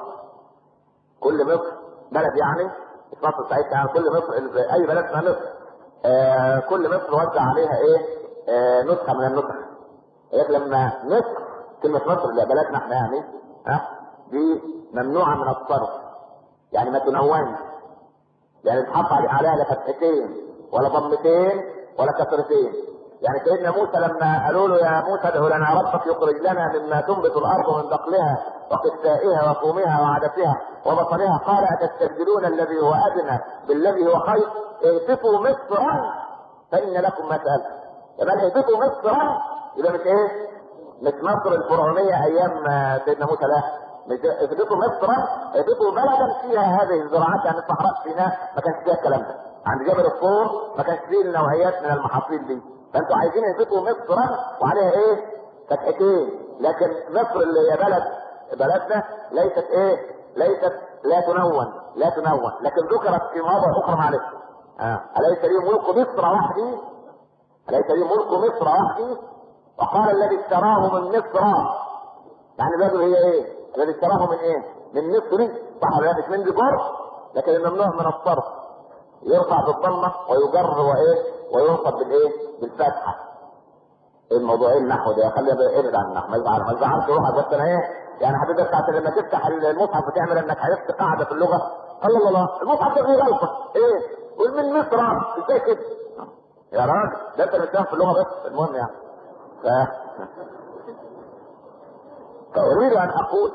كل مصر بلد يعني مش مصر ساعتها يعني كل مصر اي بلد اسمها مصر آه كل مصر وزع عليها ايه آه نسخه من النسخ لكن لما مصر كلمة مصر اللي بلدنا احنا يعني ها دي ممنوعة من الصرف يعني ما تنونش يعني تحط عليها لا فتحتين ولا ضمتين ولا كسرتين يعني سيدنا موسى لما قالوا له يا موسى ادعو لنا ربك يخرج لنا مما تنبت الارض من بقلها وقثائها وفومها وعدسها وبصلها قال اتستبدلون الذي هو ادنى بالذي هو خير اهتفوا مصرا فان لكم ما سالتم يبقى اهتفوا مصرا يبقى مش ايه؟ مش مصر الفرعونية ايام سيدنا موسى لا مش اهبطوا مصر اهبطوا بلدا فيها هذه الزراعات يعني صحراء سيناء ما كانش فيها الكلام ده عند جبل الطور ما كانش فيه النوعيات من المحاصيل دي فانتوا عايزين اهبطوا مصر وعليها ايه؟ فتحتين لكن مصر اللي هي بلد بلدنا ليست ايه؟ ليست لا تنون لا تنون لكن ذكرت في مواضع اخرى معلش آه. اليس لي ملك مصر وحدي؟ اليس لي ملك مصر وحدي؟ وقال الذي اشتراه من مصر يعني البلد هي ايه؟ الذي اشتراه من ايه؟ من مصر صح ولا مش من جر لكن الممنوع من الصرف يرفع بالضمه ويجر وايه؟ وينصب بالايه؟ بالفتحه ايه الموضوع ايه النحو ده خلينا بقى ابعد عن النحو ما يزعل ما يزعلش روحك بس انا ايه يعني حضرتك بتاعت لما تفتح المصحف وتعمل انك عرفت قاعده في اللغه الله الله الله المصحف ده فيه غلطه ايه قول من مصر ازاي كده يا راجل ده انت مش في اللغه بس المهم يعني ف... فاريد ان اقول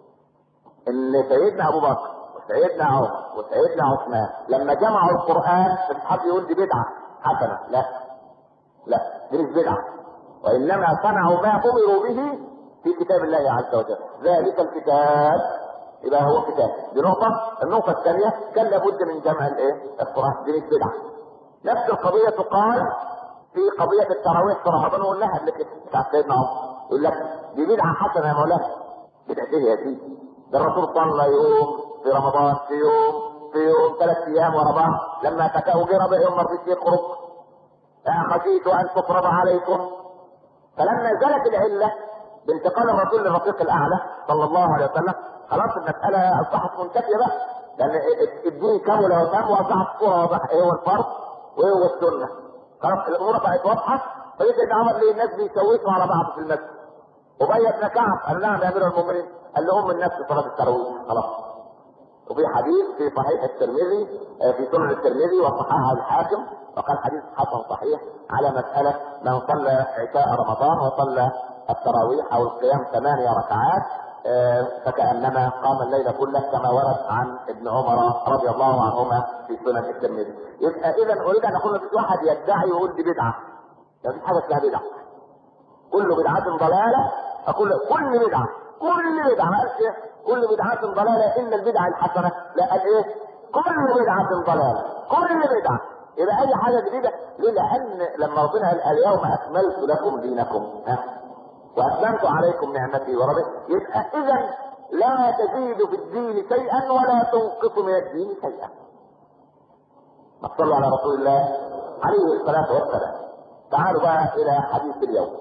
ان سيدنا ابو بكر وسيدنا عمر وسيدنا عثمان لما جمعوا القران في الحد يقول دي بدعه حسنه لا لا دي مش بدعه وانما صنعوا ما امروا به في كتاب الله عز وجل ذلك الكتاب يبقى هو كتاب دي نقطه النقطه الثانيه كان لابد من جمع الايه القران دي مش بدعه نفس القضيه تقال في قضيه التراويح في رمضان وقلناها قبل كده بتاع سيدنا عمر يقول لك دي بدعه حسنه يا مولانا بدعه ايه يا سيدي ده الرسول صلى يوم في رمضان في يوم في يوم ثلاث ايام ورا بعض لما تكاو جرى بهم ما رضيش يخرج خشيت ان تفرض عليكم فلما زالت العله بانتقال الرسول للرفيق الاعلى صلى الله عليه وسلم خلاص المساله اصبحت منتفيه بقى لان الدين كمل وتم واصبحت الصوره واضحه ايه هو الفرض وايه هو السنه خلاص الامور بقت واضحه فيجي عمر ليه الناس بيسوسوا على بعض في المسجد ابي بن كعب قال نعم يا امير المؤمنين قال لهم الناس في صلاه التراويح خلاص وفي حديث في صحيح الترمذي في سنن الترمذي وصححه الحاكم وقال حديث حسن صحيح على مسألة من صلى عشاء رمضان وصلى التراويح أو القيام ثمانية ركعات فكأنما قام الليل كله كما ورد عن ابن عمر رضي الله عنهما في سنن الترمذي. يبقى إذا أريد أن أقول مفيش واحد يدعي ويقول دي بدعة. ما فيش حاجة اسمها بدعة. كل بدعة ضلالة أقول كل بدعة كل بدعة ما قالش إيه؟ كل بدعة ضلالة إلا البدعة الحسنة لا قال إيه؟ كل بدعة ضلالة كل بدعة يبقى أي حاجة جديدة ليه؟ لأن لما ربنا قال اليوم أكملت لكم دينكم ها وأتممت عليكم نعمتي ورضيت يبقى إذا لا تزيد في الدين شيئا ولا تنقص من الدين شيئا. ما صلوا على رسول الله عليه الصلاة والسلام. تعالوا بقى إلى حديث اليوم.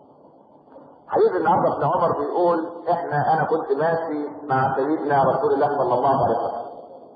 حديث النهارده ابن عمر بيقول احنا انا كنت ماشي مع سيدنا رسول الله صلى الله عليه وسلم.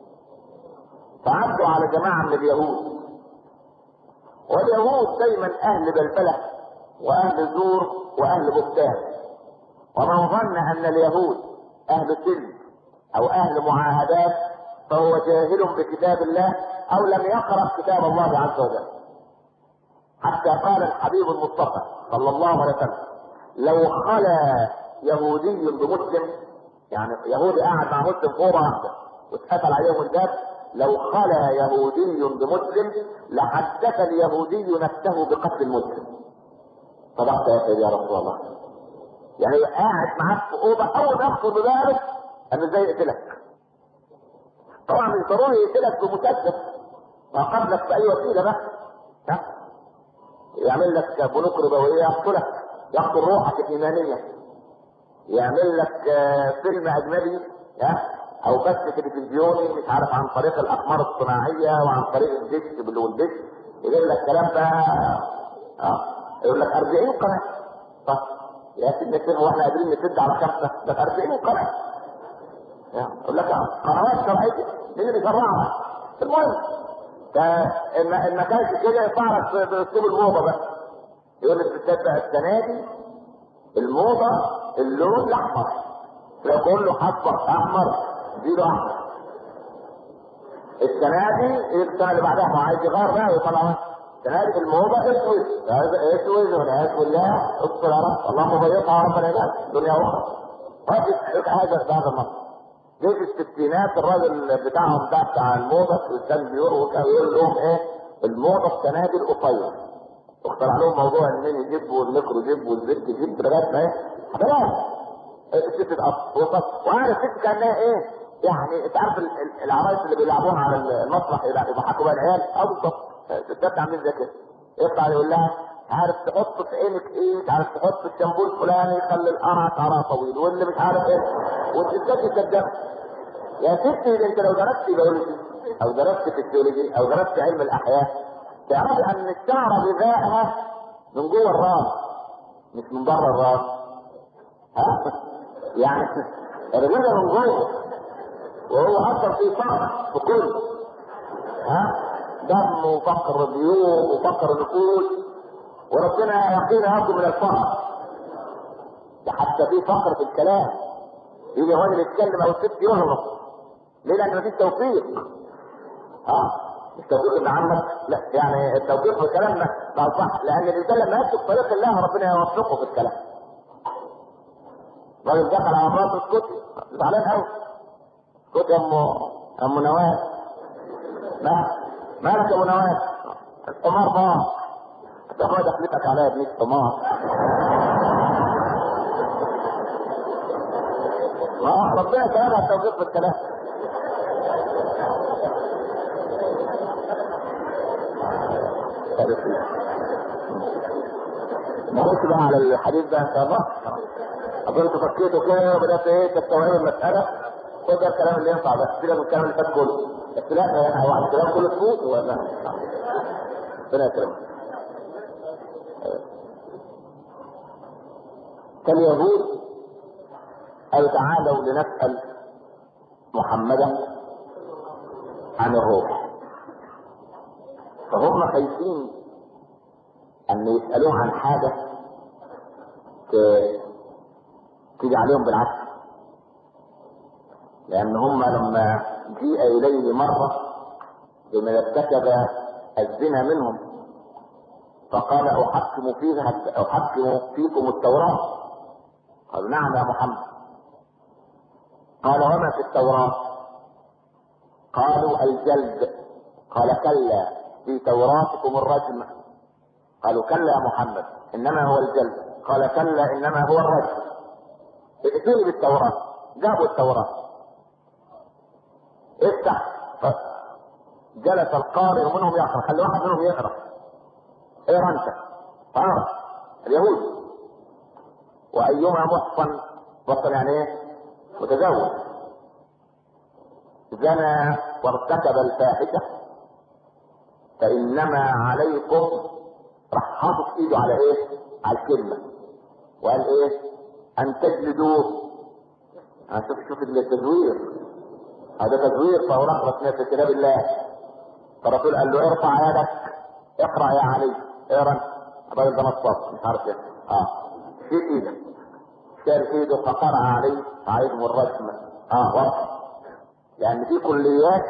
فعدوا على جماعه من اليهود. واليهود دايما اهل بلبله واهل زور واهل بهتان. ومن ظن ان اليهود اهل سلم او اهل معاهدات فهو جاهل بكتاب الله او لم يقرا كتاب الله عز وجل. حتى قال الحبيب المصطفى صلى الله عليه وسلم لو خلا يهودي بمسلم يعني يهودي قاعد مع مسلم فوق واحده واتقتل عليهم الباب لو خلا يهودي بمسلم لحدث اليهودي نفسه بقتل المسلم صدقت يا سيدي يا رسول الله يعني قاعد معاك في اوضه اول ما يخطر ببالك انه ازاي يقتلك طبعا مش ضروري يقتلك بمسدس ما قبلك باي وسيله بقى ها يعمل لك بنوك ربويه يقتلك يقتل روحك الايمانيه يعمل لك فيلم اجنبي ها او بث تلفزيوني مش عارف عن طريق الاقمار الصناعيه وعن طريق الدش بالدش يجيب لك كلام بقى اه يقول لك 40 قناه طب يا سيدنا الشيخ هو احنا قادرين نسد على خمسه ده 40 قناه يقول لك قنوات شرعيه مين اللي بيشرعها؟ المهم فان ما كانش كده يطلع لك باسلوب الموضه بس يقول لك تصدق السنه دي الموضه اللون الاحمر يقول له حصبك احمر زيرو احمر السنه دي السنه اللي بعدها ما عايز يغير بقى ويطلع السنه دي الموضه اسود هذا اسود والعياذ بالله اذكر يا رب اللهم ضيقها يا رب العباد دنيا واخرى هذه حاجه في هذا المصر جه في الستينات الراجل بتاعهم ده بتاع الموضه كان بيقول يقول لهم ايه الموضه السنه دي القصير واخترع لهم موضوع الميني جيب والميكرو جيب والزبد جيب لغايه ما ايه خلاص الست تقص وعارف الست كانها ايه يعني انت عارف العرايس اللي بيلعبوها على المسرح يضحكوا بقى العيال اه بالظبط الستات عاملين زي كده يطلع يقول لها عارف تحط في عينك ايه عارف تحط الشامبو الفلاني يخلي القرع قرع طويل واللي مش عارف ايه والستات يصدقوا يا ستي انت لو درست بيولوجي او درست فيسيولوجي او درست علم الاحياء تعرفي ان الشعر غذائها من جوه الراس مش من بره الراس ها يعني الغذاء من جوه وهو اصلا في فقر في كل ها دم وفقر ديون وفقر نفوس وربنا يقينا يرجو من الفقر ده حتى في فقر في الكلام يجي الراجل يتكلم او الست يهرب ليه لان مفيش توفيق اه مش توفيق اللي عندك لا يعني التوفيق في الكلام ده ده صح لان الانسان لما يسلك طريق الله ربنا يوفقه في الكلام الراجل دخل على مراته اسكتي زعلان قوي اسكتي يا ام ام نواس ما مالك يا ابو نواس الحمار ضاع انت ما دخلتك عليا ابنك حمار ما ربنا كلامها التوفيق في الكلام نخش بقى على الحديث ده ان شاء الله اظن انتوا فكيتوا كده وبدات ايه تستوعبوا المساله خد ده الكلام اللي ينفع بس سيبك من الكلام اللي فات كله بس لا يعني هو الكلام كله تفوت ولا ربنا يكرمك كاليهود قالوا تعالوا لنسأل محمدا عن الروح فهم خايفين ان يسألوه عن حاجة تيجي عليهم بالعكس لان هم لما جيء اليه مرة بمن ارتكب الزنا منهم فقال احكم فيها احكم فيكم التوراة قالوا نعم يا محمد قال وما في التوراة قالوا الجلد قال كلا في توراتكم الرجم قالوا كلا يا محمد انما هو الجلد قال كلا انما هو الرجم ائتوني بالتوراة جابوا التوراة افتح جلس القارئ منهم يقرا خلي واحد منهم يقرا اقرا انت اقرا اليهود وايما محصن محصن يعني ايه متزوج زنى وارتكب الفاحشه فانما عليكم راح حاطط ايده على ايه؟ على الكلمه وقال ايه؟ ان تجلدوه انا شوف شوف التزوير هذا تزوير فوراق رسميه في كتاب الله فالرسول قال له ارفع يدك اقرا يا علي اقرا الراجل ده نصاب مش عارف ايه اه في ايدك شال ايده فقرأ عليه عليهم الرجم اه واضح لان في كليات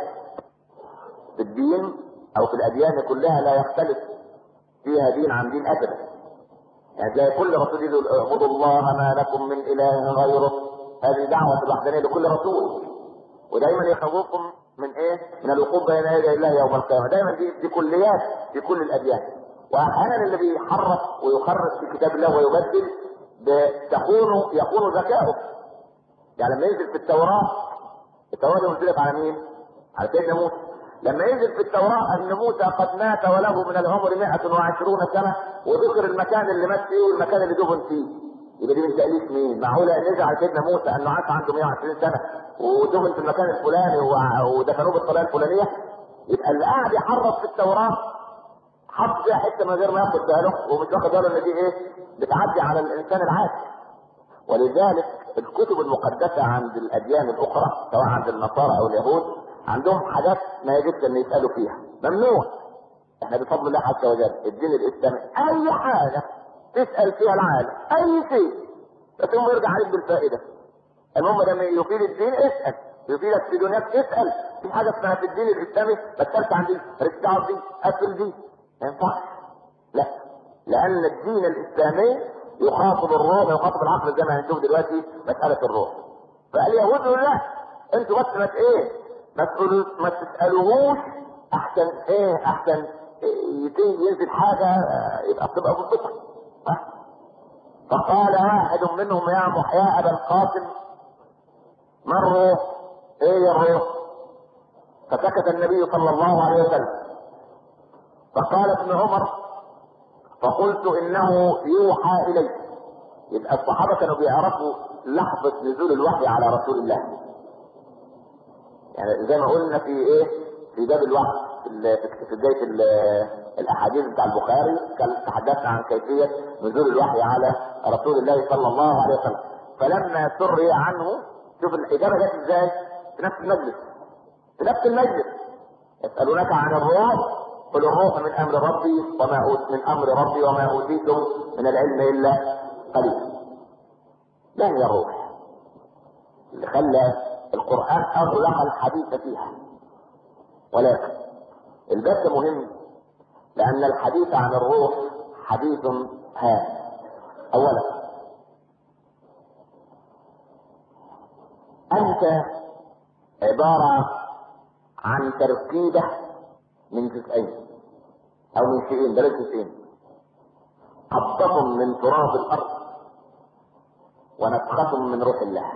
في الدين او في الاديان كلها لا يختلف فيها دين عن دين ابدا يعني تلاقي كل رسول يقول اعبدوا الله ما لكم من اله غيره هذه دعوة الوحدانية لكل رسول ودايما يخوفكم من ايه؟ من الوقوف بين يدي الله يوم القيامة دايما دي, دي كليات في كل الاديان واحيانا اللي بيحرف ويخرج في كتاب الله ويبدل تكون يكون ذكاؤه يعني لما ينزل في التوراة التوراة دي منزلت على مين؟ على سيدنا موسى لما ينزل في التوراة أن موسى قد مات وله من العمر 120 سنة وذكر المكان اللي مات فيه والمكان اللي دفن فيه يبقى دي من تأليف مين؟ معقولة أن يجعل سيدنا موسى أنه عاش عنده 120 سنة ودفن في المكان الفلاني ودفنوه بالطريقة الفلانية يبقى اللي قاعد يحرف في التوراة حط فيها حته من غير ما ياخد باله ومش واخد باله ان دي ايه؟ بتعدي على الانسان العادي. ولذلك الكتب المقدسه عند الاديان الاخرى سواء عند النصارى او اليهود عندهم حاجات ما يجبش ان يسالوا فيها، ممنوع. احنا بفضل الله عز وجل الدين الاسلامي اي حاجه تسال فيها العالم اي شيء بس هو يرجع عليك بالفائده. المهم لما يفيد الدين اسال يفيدك في دنياك اسال في حاجه اسمها في الدين الاسلامي ما تسالش عن دي رجع دي قفل دي ما ينفعش لا لان الدين الاسلامي يخاطب الروح ويخاطب العقل زي ما هنشوف دلوقتي مساله الروح فاليهود يقول لا انتوا بس ما ايه ما تقولوا ما تسالوهوش احسن ايه احسن إيه ينزل حاجه يبقى بتبقى بالفطر فقال واحد منهم يا محيا ابا القاسم ما الروح؟ ايه الروح؟ فسكت النبي صلى الله عليه وسلم فقال ابن عمر فقلت انه يوحى الي يبقى الصحابه كانوا بيعرفوا لحظه نزول الوحي على رسول الله يعني زي ما قلنا في ايه في باب الوحي في بدايه الاحاديث بتاع البخاري كان تحدثنا عن كيفيه نزول الوحي على رسول الله صلى الله عليه وسلم فلما سري عنه شوف الاجابه جت ازاي في نفس المجلس في نفس المجلس يسالونك عن الروح قل الروح من امر ربي وما أوت من امر ربي وما اوتيتم من العلم الا قليلا ما هي الروح اللي خلى القران اغلق الحديث فيها ولكن البث مهم لان الحديث عن الروح حديث هام اولا انت عباره عن تركيبه من جزئين او من شيئين بلاش جزئين قبضة من تراب الارض ونفخة من روح الله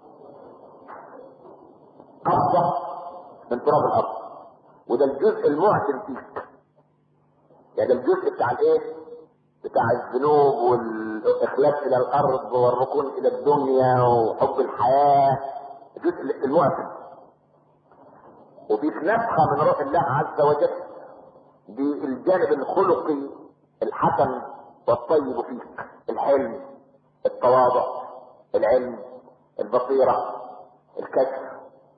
قبضة من تراب الارض وده الجزء المعتم فيك يعني ده الجزء بتاع الايه بتاع الذنوب والاخلاص الى الارض والركون الى الدنيا وحب الحياة الجزء المعتم وفيك نفخة من روح الله عز وجل بالجانب الخلقي الحسن والطيب فيك الحلم التواضع العلم البصيرة الكشف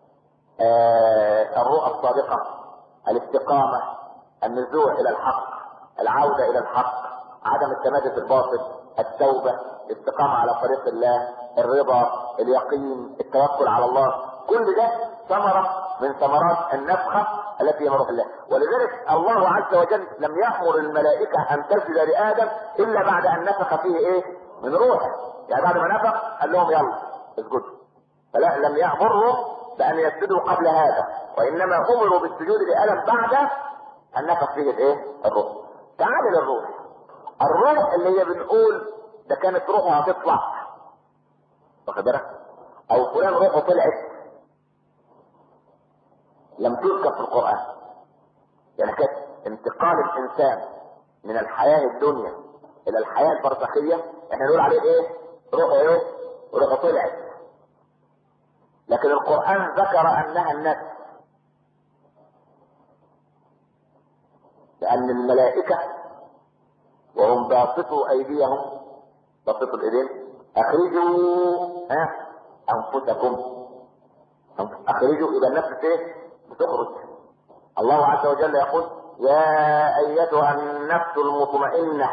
آه الرؤى الصادقة الاستقامة النزوع إلى الحق العودة إلى الحق عدم التمادي في الباطل التوبة الاستقامة على طريق الله الرضا اليقين التوكل على الله كل ده ثمرة من ثمرات النفخة التي هي روح الله ولذلك الله عز وجل لم يأمر الملائكة أن تسجد لآدم إلا بعد أن نفخ فيه إيه؟ من روحه يعني بعد ما نفخ قال لهم يلا اسجدوا فلا لم يأمرهم بأن يسجدوا قبل هذا وإنما أمروا بالسجود لآدم بعد أن نفخ فيه الإيه؟ الروح تعال للروح الروح اللي هي بنقول ده كانت روحه هتطلع واخد بالك؟ أو فلان روحه طلعت لم تذكر في القرآن يعني كانت انتقال الإنسان من الحياة الدنيا إلى الحياة البرزخية احنا نقول عليه إيه؟ روح إيه؟ روح طلعت لكن القرآن ذكر أنها النفس لأن الملائكة وهم باسطوا أيديهم باسطوا الإيدين أخرجوا ها أنفسكم أخرجوا إلى النفس إيه؟ بتخرج الله عز وجل يقول يا ايتها النفس المطمئنه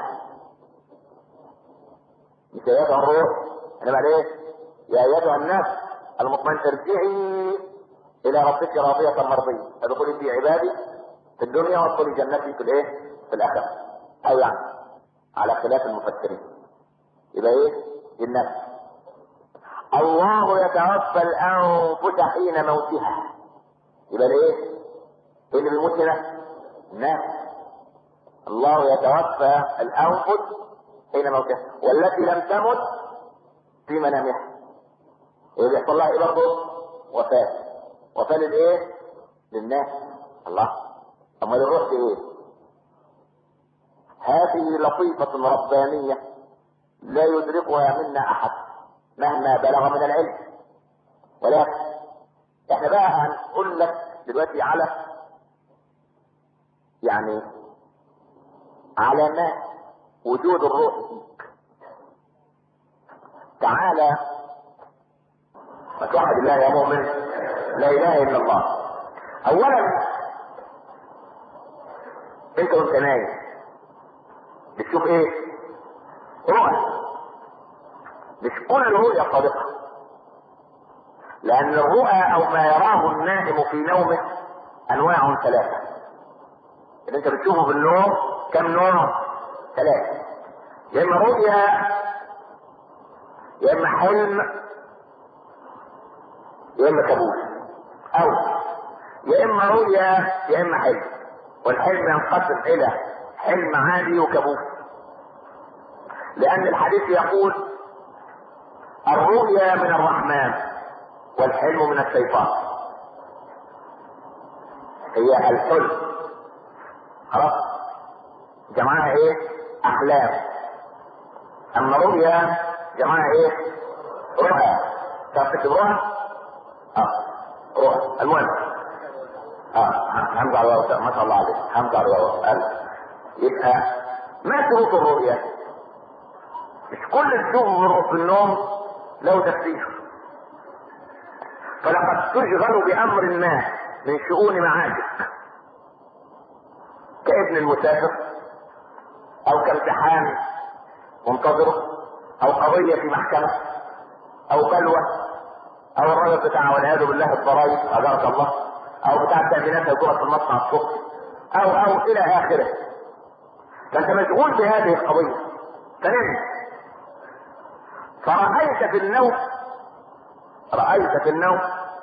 مش ايتها الروح انا بعد ايه يا ايتها النفس المطمئنه ارجعي الى ربك راضيه مرضيه ادخلي في عبادي في الدنيا وادخلي جنتي في الايه في الاخره او يعني على خلاف المفسرين يبقى ايه النفس الله يتوفى الانفس حين موتها يبقى الايه؟ ايه اللي بيموت هنا؟ الناس الله يتوفى الانفس حين موتها والتي لم تمت في منامها اللي بيحصل لها ايه برضه؟ وفاة وفاة للايه؟ للناس الله امال الروح في ايه؟ هذه لطيفة ربانية لا يدركها منا احد مهما بلغ من العلم ولكن احنا بقى هنقول لك دلوقتي على يعني علامات وجود الروح فيك تعالى وتوحد الله يا مؤمن لا اله الا الله اولا انت وانت نايم بتشوف ايه رؤى مش كل رؤيا صادقه لأن الرؤى أو ما يراه النائم في نومه أنواع ثلاثة. اللي أنت بتشوفه في النوم كم نوع؟ ثلاثة. يا إما رؤيا يا إما حلم يا إما كابوس. أو يا إما رؤيا يا إما حلم. والحلم ينقسم إلى حلم عادي وكابوس. لأن الحديث يقول الرؤيا من الرحمن والحلم من الشيطان هي الحلم خلاص جمعها ايه احلام اما رؤيا جمعها ايه رؤى تعرف تكتب رؤى اه رؤى المهم اه حمد على الله ما شاء الله عليك حمد على الله يبقى ما شروط الرؤيا مش كل الشغل في النوم له تفسير فلقد تشغل بامر ما من شؤون معاشك كابن المسافر او كامتحان منتظره او قضية في محكمة او بلوى او الراجل بتاع والعياذ بالله الضرايب اجرك الله او بتاع التأمينات هيجرك في المصنع الصبح او او الى اخره فانت مشغول بهذه القضية فنمت فرأيت في النوم رأيت في النوم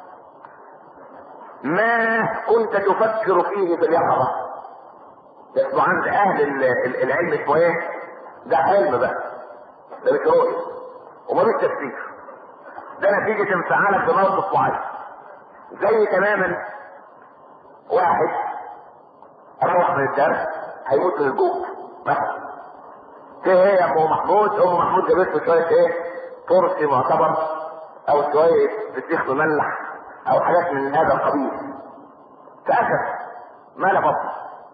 ما كنت تفكر فيه في اليقظة يسمع عند اهل العلم اسمه ايه ده حلم بقى ده مش رؤية ومالوش تفسير ده نتيجة انفعالك بموقف معين زي تماما واحد روح من الدرس هيموت من الجوع مثلا ايه ايه يا ام محمود ام محمود جابت له شويه ايه ترسي معتبر او شويه فسيخ مملح او حاجات من هذا القبيل فاسف ما لا بطل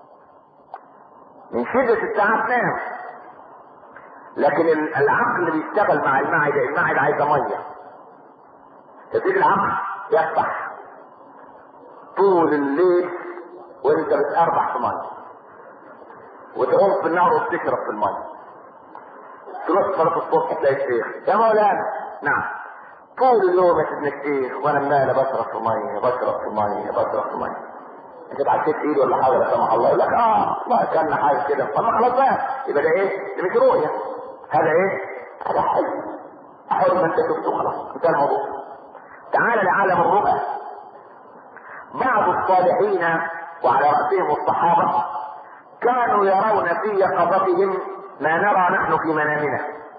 من شدة التعب نام لكن العقل بيشتغل مع المعدة المعدة عايزة مية يبتدي العقل يفتح طول الليل وانت بتقربح في مية وتعوم في النهر وبتشرب في المية تروح صلاة الصبح تلاقي الشيخ يا مولانا نعم طول اليوم يا سيدنا الشيخ وانا مالي بشرب في مية بشرب في مية بشرب في مية انت اتعشيت ايدي ولا حاجه لا سمح الله يقول لك اه ما كان حاجه كده طب ما خلاص بقى يبقى ده ايه؟ ده مش رؤيه هذا ايه؟ هذا حلم حلم انت شفته خلاص انتهى الموضوع تعال لعالم الرؤى بعض الصالحين وعلى رأسهم الصحابة كانوا يرون في يقظتهم ما نرى نحن في منامنا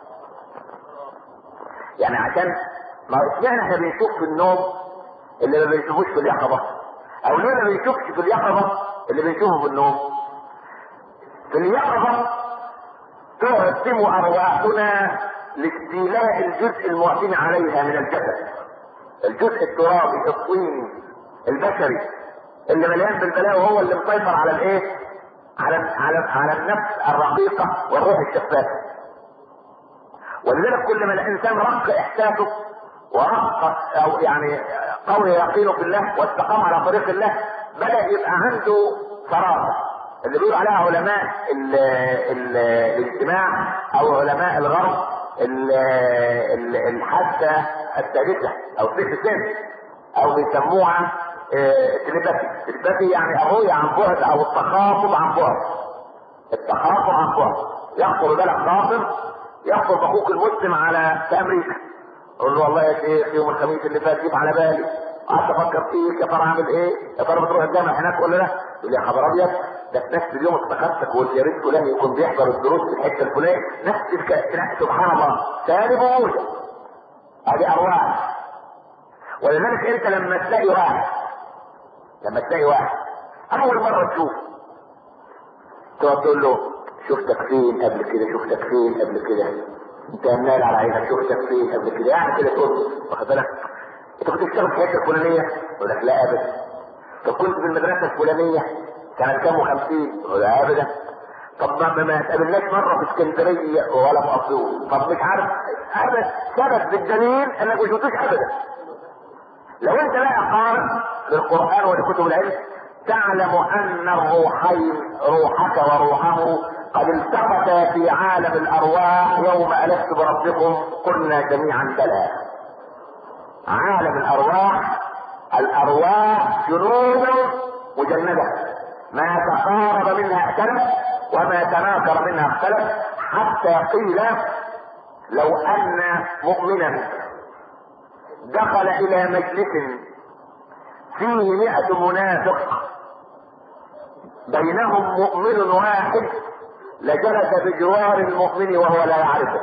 يعني عشان ما اشمعنى احنا بنشوف في النوم اللي ما بنشوفوش في اليقظة او ليه ما بنشوفش في اليقظة اللي بنشوفه في النوم في اليقظة تقسم ارواحنا لاستيلاء الجزء المعتم عليها من الجسد الجزء الترابي الطيني البشري اللي مليان بالبلاء وهو اللي مسيطر على الايه على على على النفس الرقيقه والروح الشفافه ولذلك كل ما الانسان رق احساسه ورق او يعني قوي يقينه في الله واستقام على طريق الله بدا يبقى عنده فراغ اللي بيقول عليها علماء ال ال الاجتماع او علماء الغرب الحاسه الثالثه او ست سن او بيسموها تليباتي تليباتي يعني الرؤية عن بعد او التخاطب عن بعد التخاطب عن بعد يخطر بالك خاطر يخطر اخوك المسلم على في امريكا يقول له والله يا شيخ يوم الخميس اللي فات جيب على بالي قعدت افكر فيك يا ترى اعمل ايه؟ يا ترى بتروح الجامع هناك ولا لا؟ يقول لي يا خبر ابيض ده في نفس اليوم افتكرتك قلت يا ريت فلان يكون بيحضر الدروس في الحته الفلانيه نفس الكلام سبحان الله ثاني بوجه هذه ارواح ولذلك انت لما تلاقي واحد لما تلاقي واحد اول مرة تشوف تقعد تقول له شفتك فين قبل كده شفتك فين قبل كده انت منال على عينك شفتك فين قبل كده يعني كده تقول واخد بالك انت كنت بتشتغل في الحته الفلانيه يقول لك لا ابدا طب كنت في المدرسه الفلانيه كانت كام وخمسين يقول لا ابدا طب ما ما تقابلناش مره في اسكندريه ولا في اسيوط طب مش عارف ابدا ثبت بالدليل انك ما شفتوش ابدا لو انت بقى قارئ للقرآن ولكتب العلم تعلم ان الروحين روحك وروحه قد التقتا في عالم الارواح يوم الست بربكم قلنا جميعا بلى عالم الارواح الارواح جنود مجندة ما تقارب منها اختلف وما تناكر منها اختلف حتى قيل لو ان مؤمنا دخل الى مجلس فيه مئة منافق بينهم مؤمن واحد لجلس بجوار المؤمن وهو لا يعرفه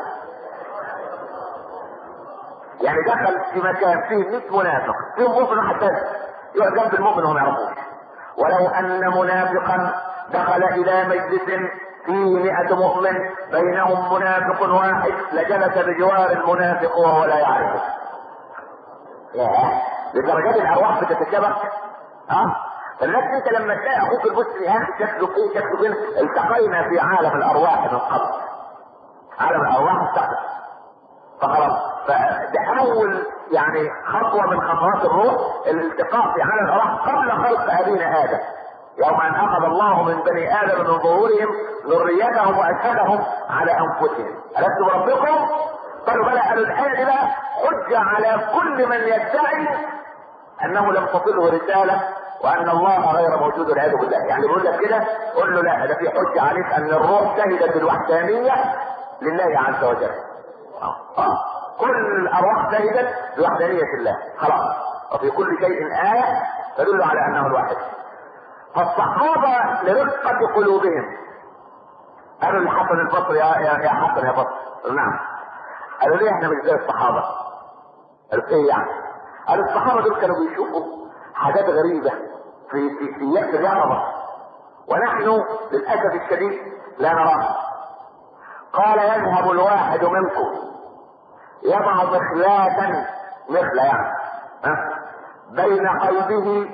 يعني دخل في مكان فيه 100 منافق فيه مؤمن حتى يقعد جنب المؤمن وما يعرفوش ولو ان منافقا دخل الى مجلس فيه مئة مؤمن بينهم منافق واحد لجلس بجوار المنافق وهو لا يعرفه ياه لدرجات الارواح بتتشابه اه فالناس انت لما تلاقي اخوك المسلم يا اخي شكله ايه شكله فين التقينا في عالم الارواح من قبل عالم الارواح التقى فخلاص فده اول يعني خطوه من خطوات الروح الالتقاء في عالم الارواح قبل خلق ابينا ادم يوم ان اخذ الله من بني ادم من ظهورهم ذريتهم واشهدهم على انفسهم الست بربكم قالوا بلى قالوا الايه دي بقى حجه على كل من يدعي انه لم تصله رساله وان الله غير موجود والعياذ بالله يعني بيقول لك كده قول له لا ده في حجه عليك ان الروح شهدت بالوحدانيه لله عز وجل آه. آه. كل الارواح شهدت بوحدانيه الله خلاص وفي كل شيء ايه تدل على انه الواحد فالصحابه لرقه قلوبهم قالوا لحسن البصري يا يا يا حسن يا بصري نعم قالوا ليه احنا مش زي الصحابه قالوا ايه يعني قالوا الصحابه دول كانوا بيشوفوا حاجات غريبه في في في يأس اليقظه ونحن للاسف الشديد لا نراها قال يذهب الواحد منكم يضع مخلاة مخلة يعني ها بين قلبه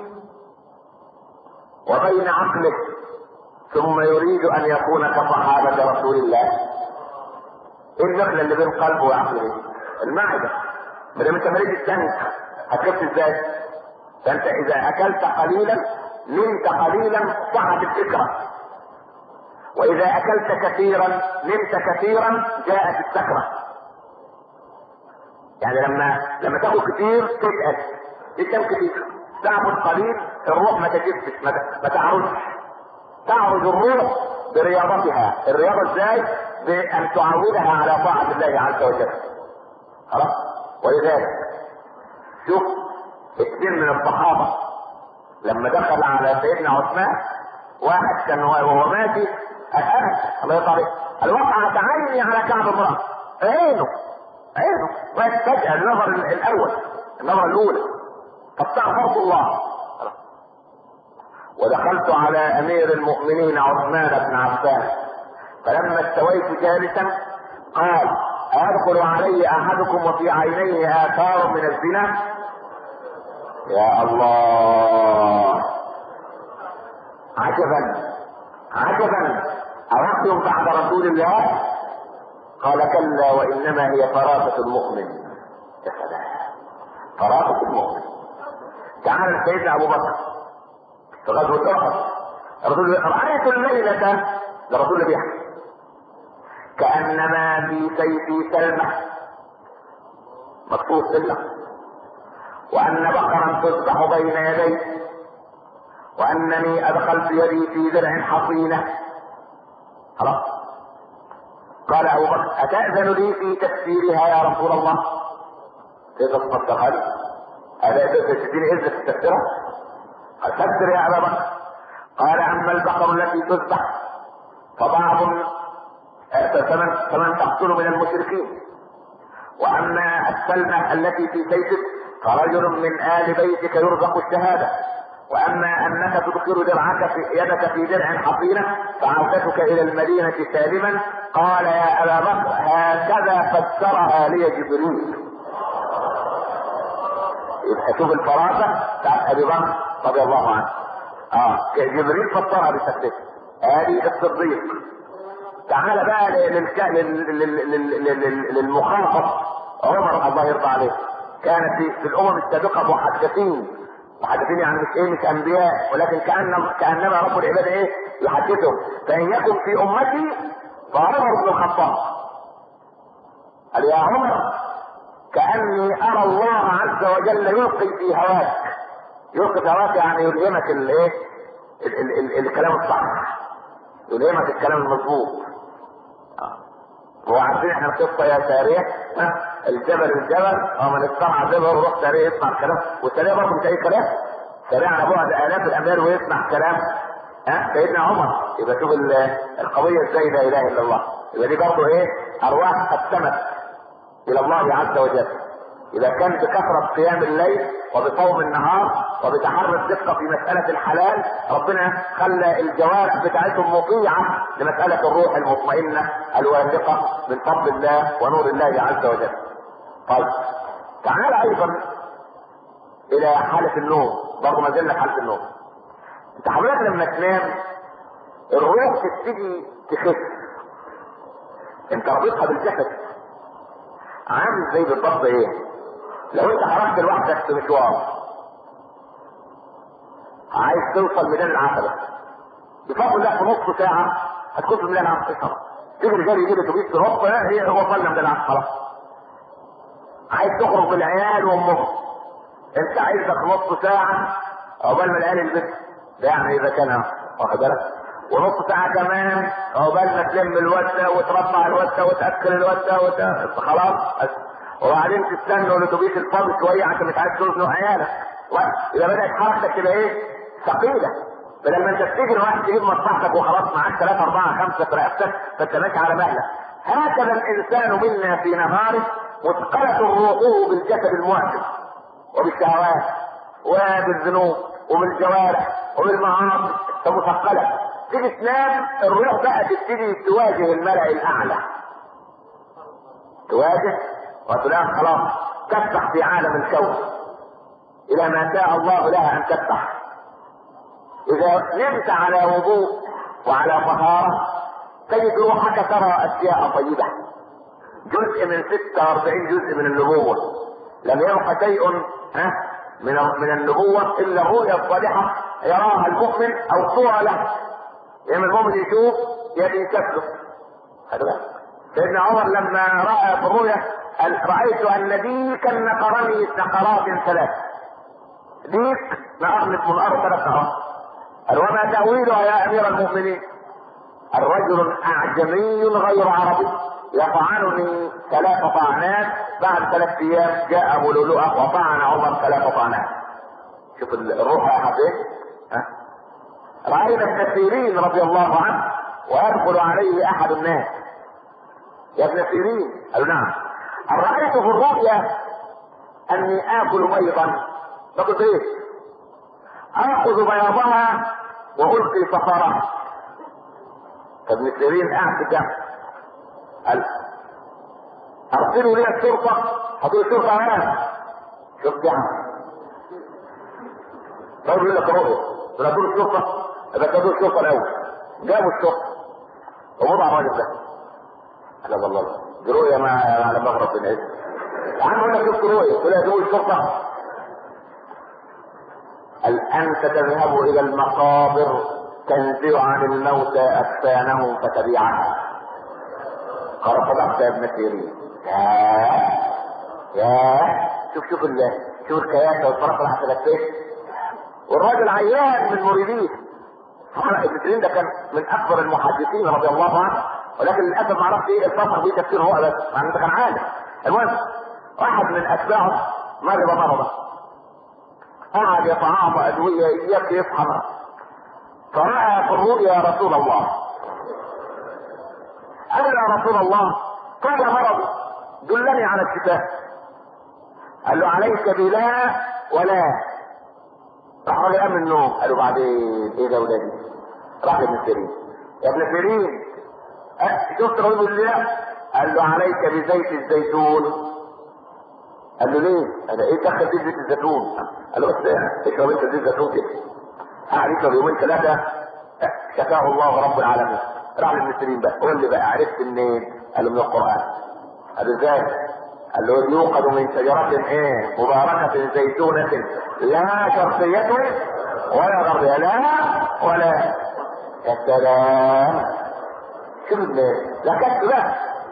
وبين عقله ثم يريد ان يكون كصحابة رسول الله ايه المخلة اللي بين قلبه وعقله المعدة ما دام انت مريض التنك هتخف ازاي؟ فانت اذا اكلت قليلا نمت قليلا صعد الفكرة واذا اكلت كثيرا نمت كثيرا جاءت السكرة يعني لما لما تاكل كتير تتقل تنام كتير تاكل قليل الروح ما تجفش ما, ما تعرضش تعرض الروح برياضتها الرياضة ازاي بان تعودها على طاعة الله عز وجل خلاص ولذلك شوف اثنين من الصحابة لما دخل على سيدنا عثمان واحد كان وهو ماشي الأنس الله يطلع الوقعة عيني على كعب امرأة عينه عينه وفجأة النظر الأول النظرة الأولى فاستغفرت الله ودخلت على أمير المؤمنين عثمان بن عفان فلما استويت جالسا قال أدخل علي أحدكم وفي عينيه آثار من الزنا يا الله عجبا عجبا أوقف بعد رسول الله قال كلا وإنما هي فراسة المؤمن يا سلام فراسة المؤمن تعال سيدنا أبو بكر في غزوة أحد الرسول رأيت الليلة ده الرسول بيحكي كأنما في سيفي سلمة مكتوب سلة وأن بقرا تذبح بين يدي وأنني أدخلت يدي في درع حصينة خلاص قال أبو بكر أتأذن لي في تفسيرها يا رسول الله كيف تصدقها لي؟ ألا تديني إذن في تفسيرها؟ فسر يا أبا بكر قال أما البقر التي تذبح فبعض فمن فمن تقتل من المشركين واما السلمة التي في سيفك فرجل من ال بيتك يرزق الشهادة واما انك تدخل درعك في يدك في درع حصينة فعودتك الى المدينة سالما قال يا ابا بكر هكذا فسرها لي جبريل يبقى شوف الفراسة بتاعت ابي بكر رضي الله عنه اه جبريل فسرها بشكل هذه الصديق تعال بقى للك... لل... لل... لل... للمخاطب عمر الله يرضى عليه كان في, في الامم السابقه محدثين محدثين يعني مش ايه مش انبياء ولكن كان كانما رب العباد ايه يحدثهم فان يكن في امتي فعمر بن الخطاب قال يا عمر كاني ارى الله عز وجل يلقي في هواك يلقي في هواك يعني يلهمك الايه الكلام الصح يلهمك الكلام المظبوط هو عارفين احنا القصه يا ساريه الجبل الجبل ومن استمع جبل روح ساريه يسمع الكلام والساريه برضه مش اي كلام ساريه على بعد الاف الاميال ويسمع كلام ها سيدنا عمر يبقى شوف القضيه ازاي لا اله الا الله يبقى دي برضه ايه ارواح قسمت الى الله عز وجل اذا كان بكثره قيام الليل وبصوم النهار وبتحري الدقه في مساله الحلال ربنا خلى الجوارح بتاعتهم مطيعه لمساله الروح المطمئنه الواثقه من فضل الله ونور الله عز وجل. طيب تعال ايضا الى حاله النوم برضه ما زلنا في حاله النوم. انت حضرتك لما تنام الروح تبتدي تخف انت رابطها بالجسد عامل زي بالضبط ايه؟ لو انت خرجت لوحدك في مشوار عايز توصل ميدان العتبة بفضل الله في نص ساعه هتكون في ميلاد العصر الصلاه تيجي الرجال يجيب اتوبيس تنط هي هو صلى من العصر خلاص عايز تخرج بالعيال وامهم انت عايزك نص ساعه عقبال ما العيال يلبسوا ده يعني اذا كان واخد بالك ونص ساعة كمان عقبال ما تلم الوسة وترفع الوسة وتأكل الوسة وت... خلاص وبعدين تستنوا الاتوبيس الفاضي شوية عشان مش عايز تزنق عيالك إذا بدأت حركتك تبقى إيه؟ ثقيلة بدل ما انت تجري واحد تجيب مصلحتك وخلاص معاك ثلاثة أربعة خمسة في رقبتك فانت ماشي على مهلك هكذا الإنسان منا في نهاره مثقلة روحه بالجسد المعجب وبالشهوات وبالذنوب وبالجوارح وبالمعاصي فمثقلة تيجي تنام الروح بقى تبتدي تواجه الملأ الأعلى تواجه وتنام خلاص تسبح في عالم الكون إلى ما شاء الله لها أن تسبح إذا نمت على وضوء وعلى طهارة تجد روحك ترى أشياء طيبة جزء من 46 جزء من النبوة لم يبق شيء ها من من النبوة إلا الرؤيا الصالحة يراها المؤمن أو صورة له يا المؤمن يشوف يا بيكسر سيدنا عمر لما رأى في الرؤيا رأيت أن ديكا نقرني نقرات ثلاث ديك نقرني من الأرض ثلاث نقرات قال وما تأويلها يا أمير المؤمنين الرجل أعجمي غير عربي يطعنني ثلاث طعنات بعد ثلاث أيام جاء أبو لؤلؤة وطعن عمر ثلاث طعنات شوف الروح يا حبيبي رأينا ابن سيرين رضي الله عنه ويدخل عليه أحد الناس يا ابن سيرين قال نعم رأيت في الرؤيا أني آكل بيضا باكل إيه؟ آخذ بياضها وألقي صفارها فابن سيرين قاعد في الجنب قال أرسلوا لي الشرطة هتقول الشرطة أمام شوف جهة رجل يقول لك رؤيا ولا تقول الشرطة يبقى جابوا الشرطه الاول جابوا الشرطه ووضع الراجل ده لا والله دي رؤيه ما على مغرب بن عز عم اقول لك شفت رؤيه تقول لها الشرطه قال انت تذهب الى المقابر تنزع عن الموتى اكفانهم فتبيعها قال صدقت يا ابن سيرين ياه ياه شوف شوف الله شوف الكياسه والفرق اللي حصلت والراجل عيان من مريديه سبحان ابن سيرين ده كان من اكبر المحدثين رضي الله عنه ولكن للاسف ما عرفش ايه الفصل دي تفسيره هو بس مع انه كان عالم المهم واحد من اتباعه مرض مرضا قعد يطعام ادويه يبكي يصحى فراى في الرؤيا يا رسول الله قال يا رسول الله قال مرض دلني على الشفاء قال له عليك بلا ولا راح راجل قام من النوم قالوا بعدين ايه ده ولادي راح ابن سيرين يا ابن سيرين أه شفت رجل الله قال له عليك بزيت الزيتون قال له ليه؟ انا ايه دخل في زيت الزيتون؟ قال له بس اشرب انت زيت الزيتون كده قعد يشرب يومين ثلاثه شفاه الله رب العالمين راح لابن سيرين بقى قول لي بقى عرفت منين؟ قال له من القران قال له ازاي؟ قال له يوقد من شجرة ايه مباركة زيتونة لا شرقية ولا غربية لا ولا يا سلام شوف لا كتب بقى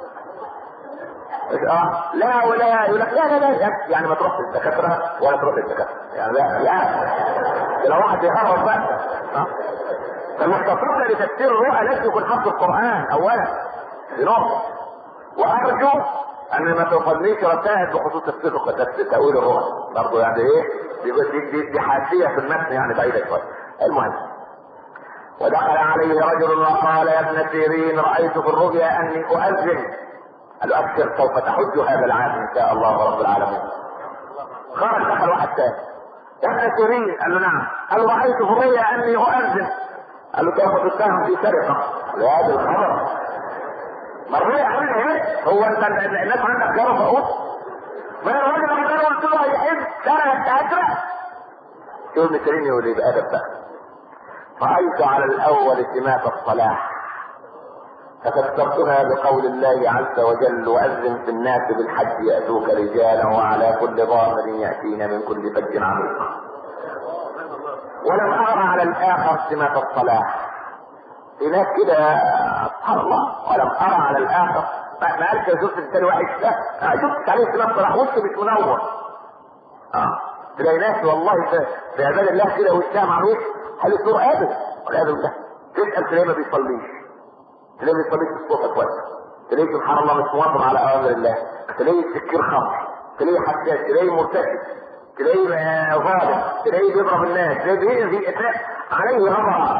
اه لا ولا يقول لك لا لا لا يعني ما تروحش الدكاتره ولا تروح للدكاتره يعني لا لا لو واحد بيهرب بقى اه فالمختصر لتفسير الرؤى لازم يكون حفظ القران اولا دي نقطه وارجو ان ما توصلنيش رسائل بخصوص تفسير تفسير تاويل الرؤى برضه يعني ايه دي دي, دي, دي حاشيه في المتن يعني بعيده شويه المهم ودخل عليه رجل وقال يا ابن سيرين رايت في الرؤيا اني اؤذن قال له ابشر سوف تحج هذا العام ان شاء الله رب العالمين خرج دخل واحد ثاني يا ابن سيرين قال له نعم قال له رايت في الرؤيا اني اؤذن قال له كيف تتهم في سرقه لهذا الخبر مرضي عامل ايه؟ هو انت الناس عندك جرى فقوط؟ ما الراجل لما كان قلت له هيحب سنه يستهجر شوف ابن سيرين يقول ايه بادب بقى رايت على الاول سمات الصلاح ففسرتها بقول الله عز وجل واذن في الناس بالحج ياتوك رجالا وعلى كل ضامر ياتين من كل فج عميق ولم ارى على الاخر سمات الصلاح في ناس كده سبحان الله ولم ارى على الاخر ما ما قالش شفت الثاني واحد لا أنا شفت عليه في نفس راح وشه مش منور اه تلاقي ناس والله في, في عباد الله كده وشها معروف هل الدور قابل والعياذ بالله تسال تلاقيه ما بيصليش تلاقيه ما بيصليش الصبح كويس تلاقيه سبحان الله مش مواظب على اوامر الله تلاقيه سكير خمر تلاقيه حساس تلاقيه مرتكب تلاقيه آه، ظالم تلاقيه بيضرب الناس تلاقيه بيأذي تلاقيه عليه غضب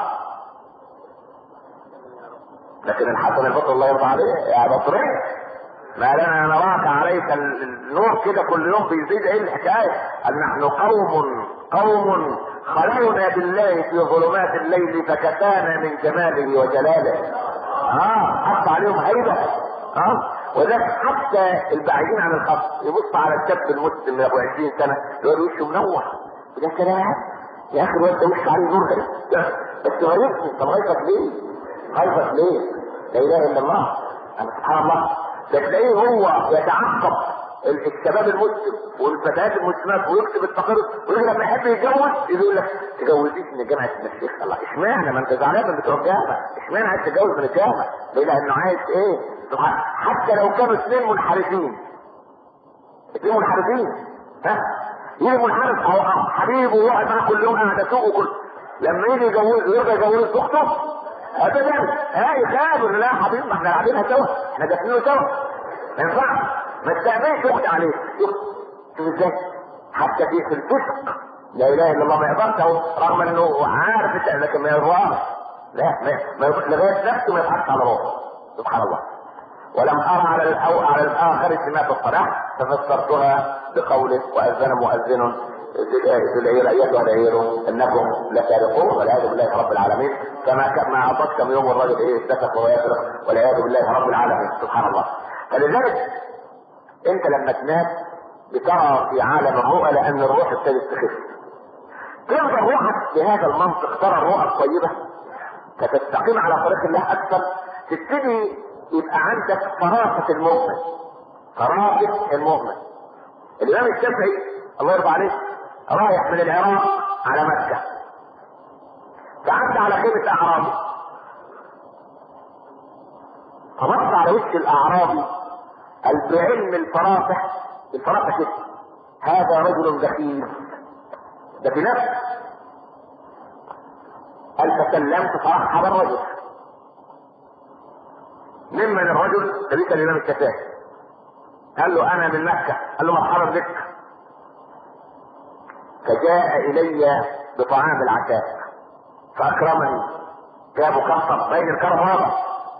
لكن الحسن البطل الله يرضى عليه يا بطرين ما لنا نراك عليك النور كده كل يوم بيزيد ايه الحكايه؟ قال نحن قوم قوم خلونا بالله في ظلمات الليل فكفانا من جماله وجلاله. اه حط عليهم هيبه اه وذلك حتى البعيدين عن الخط يبص على الشاب المسلم ابو 20 سنه يقول وشه منور يا سلام يا اخي الواد ده وش عليه نور ده بس غيظني طب غيظك ليه؟ غيظك ليه؟ لا اله الا الله انا سبحان الله ده تلاقيه هو يتعقب ال- الشباب المسلم والفتيات المسلمات ويكتب التقارير ويجي لما يحب يتجوز يقول لك تجوزيش من جامعه المشيخ الله اشمعنى ما انت زعلان من بتوع الجامعه اشمعنى عايز تتجوز من الجامعه ليه لانه عايز ايه سبحان حتى لو كانوا اثنين منحرفين اثنين منحرفين ها يجي منحرف او أو حبيبه ويقعد معاه كل يوم قاعد اسوق وكل لما يجي يجوز يرجع يجوز اخته ابدا ها يخابر لا يا حبيبي ما احنا قاعدينها سوا احنا دافنينه سوا ما ينفعش ما تستعملش اختي عليه شوف شوف ازاي حتى في في الفسق لا اله الا الله ما يقدرش اهو رغم انه عارف الت- لكن ما يرضاش لا ما ما يرضاش لغايه نفسه ما يضحكش على روحه سبحان الله ولم ارى على الأو على الاخر سمات الصلاح ففسرتها بقوله واذن مؤذن في العير ايتها العير انكم لسارقون والعياذ بالله رب العالمين كما كما اعطت كم يوم الرجل ايه سكت وهو يسرق والعياذ بالله رب العالمين سبحان الله فلذلك انت لما تنام بترى في عالم الرؤى لان الروح ابتدت تخف تفضل روحك بهذا المنطق ترى الرؤى الطيبه فتستقيم على طريق الله اكثر تبتدي يبقى عندك فراسه المؤمن فراسه المؤمن الامام الشافعي الله يرضى عليه رايح من العراق على مكه فعدى على خيمه اعرابي فبص على وش الاعرابي قال بعلم الفراسه الفراسه كده هذا رجل دخيل ده في نفسه قال فسلمت فرحب الرجل ممن الرجل ده بيسال الامام الشافعي قال له انا من مكه قال له مرحبا بك فجاء الي بطعام العشاء فاكرمني جابوا كفر بين الكرم واضح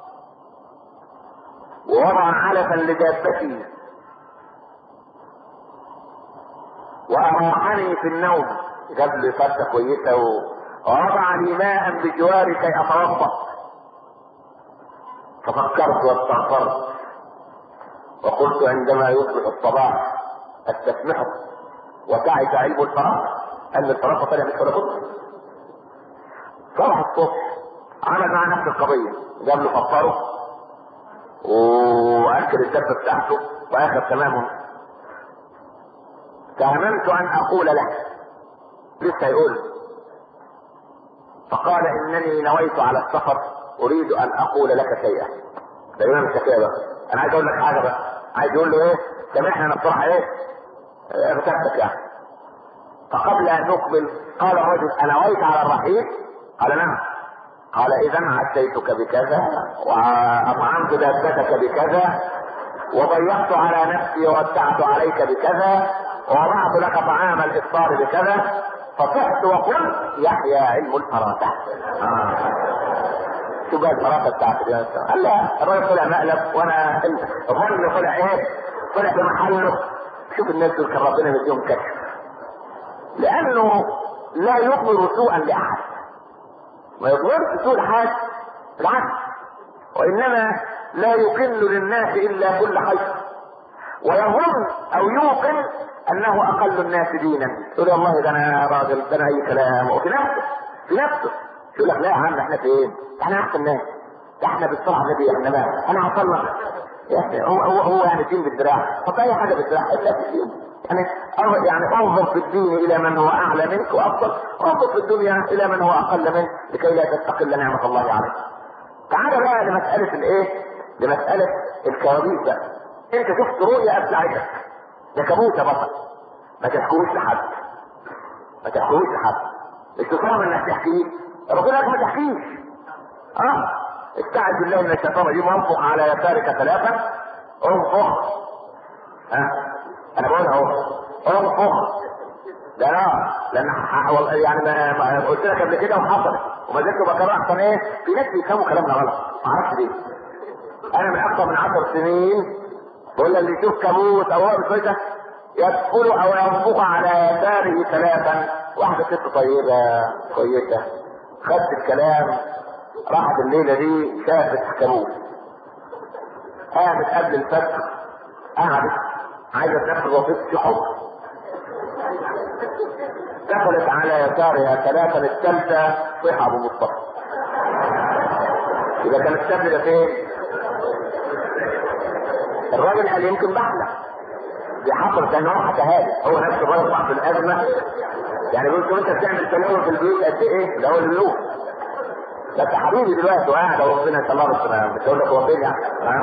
ووضع علفا لدابتي وأراحني في النوم جاب لي فرشة كويسة و- ووضع لي ماء بجواري كي أتوضأ ففكرت واستغفرت وقلت عندما يصبح الصباح استسمحه وتعس علم الفراسة أن الفراسة طلع مش ولا بد صبح الصبح عمل مع نفس القضية جاب له فطره واكل الدبه بتاعته واخر تمامه فهممت ان اقول له لسه يقول فقال انني نويت على السفر اريد ان اقول لك شيئا ده الامام الشافعي بقى انا عايز اقول لك حاجه بقى عايز يقول له ايه سامحني انا بصراحه ايه آه، ارتبتك يعني فقبل ان نقبل قال الرجل انا نويت على الرحيل قال نعم قال اذا عشيتك بكذا واطعمت دابتك بكذا وضيقت على نفسي ووسعت عليك بكذا ووضعت لك طعام الافطار بكذا فصحت وقلت يحيى علم الفراسه آه. شو بقى الفراسه بتاعت اليوم قال لا الراجل طلع مقلب وانا الظن طلع ايه طلع في محله شوف الناس دول كان ربنا مديهم كشف لانه لا يضمر سوءا لاحد ما يضمرش سوء حد بالعكس وانما لا يكن للناس الا كل خير ويظن او يوقن انه اقل الناس دينا يقول والله ده انا راجل ده انا اي كلام وفي نفسه في نفسه يقول لك لا يا عم احنا فين؟ احنا احسن ناس ده احنا بالصلاه على النبي احنا ما انا عطلنا يا اخي هو هو هو يعني الدين بالدراع طب اي حاجه بالدراع الا في الدين يعني أر- يعني انظر في الدين الى من هو اعلى منك وافضل وانظر في الدنيا الى من هو اقل منك لكي لا تستقل نعمه الله عليك تعالى بقى لمسألة الايه؟ لمسألة الكوابيس بقى انت شفت رؤية ابلعتك ده كابوس يا بطل ما تحكوش لحد ما تحكوش لحد مش تصمم انك تحكيه ربنا لك ما تحكيش اه استعذ بالله من الشيطان الرجيم وانفخ على يسارك ثلاثة انفخ ها آه. انا بقول اهو انفخ لا لا لان يعني ما, ما قلت لك قبل كده وحصلت وما زلت بكرر احسن ايه في ناس بيفهموا كلامنا غلط ما اعرفش ليه انا من اكثر من عشر سنين بقول اللي يشوف كابوس او هو كويسه يدخل او ينفخ على يساره ثلاثا واحده ست طيبه كويسه خدت الكلام راحت الليله دي شافت كابوس قامت قبل الفجر قعدت عايزه تنفذ وظيفه حب دخلت على يسارها ثلاثة الثالثة صيحة أبو مصطفى. إذا كان الشاب ده فين؟ الراجل قال يمكن بحلة. دي حصلت لأن هو حكاها لي، هو نفسه الراجل صاحب الأزمة يعني بيقول له أنت بتعمل تناول في البيوت قد إيه؟ ده هو اللي بيقول. بس حبيبي دلوقتي وقاعد وربنا ان شاء الله بس مش هقول لك هو فين يعني.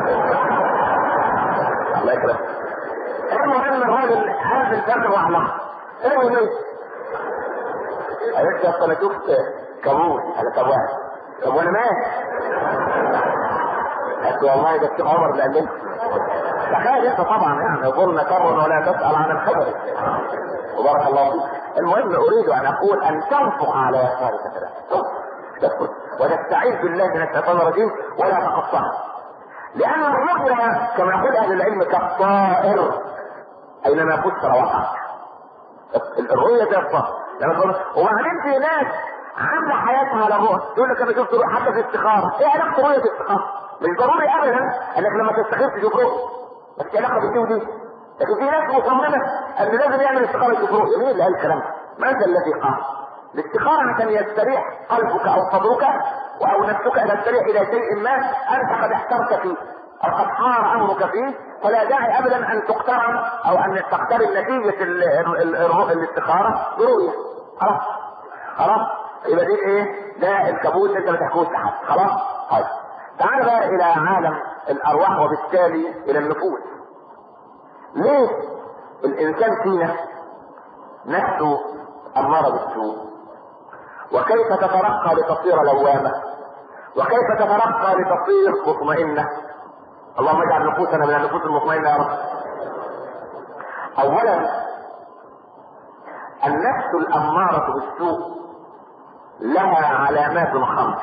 الله يكرمك. المهم الراجل عارف الفرق واحلى. المهم قالت لي اصل انا شفت كابوس انا طب واحد طب وانا مات قالت والله ده الشيخ عمر اللي قال لنا تخيل انت طبعا يعني قلنا كرم ولا تسال عن الخبر وبارك الله فيك المهم اريد ان اقول ان تنفق على يسارك ثلاثه وتستعيذ بالله من الشيطان الرجيم ولا تقطعها لان الرؤيا كما يقول اهل العلم كالطائر اينما بث وقع الرؤيا زي الطائر وبعدين في ناس عامله حياتها على الرؤى يقول لك انا شفت رؤى حتى في الاستخاره ايه علاقه رؤيه الاستخاره؟ مش ضروري ابدا انك لما تستخير تشوف رؤى بس ايه علاقه بالدي ودي لكن في ناس مصممه ان لازم يعمل استخاره يشوف رؤيه مين اللي قال الكلام ده؟ من الذي قال؟ الاستخاره عشان يستريح قلبك او صدرك او نفسك ان تستريح الى شيء ما انت قد احترت فيه او قد حار امرك فيه فلا داعي ابدا ان تقترن او ان تقترن نتيجه الاستخاره برؤيه خلاص خلاص يبقى دي ايه ده الكابوس انت ما تحكوش لحد خلاص طيب تعال بقى الى عالم الارواح وبالتالي الى النفوس ليه الانسان فينا نفسه اماره بالسوء وكيف تترقى لتصير لوامه وكيف تترقى لتصير مطمئنه اللهم اجعل نفوسنا من النفوس المطمئنه يا رب اولا النفس الأمارة بالسوء لها علامات خمس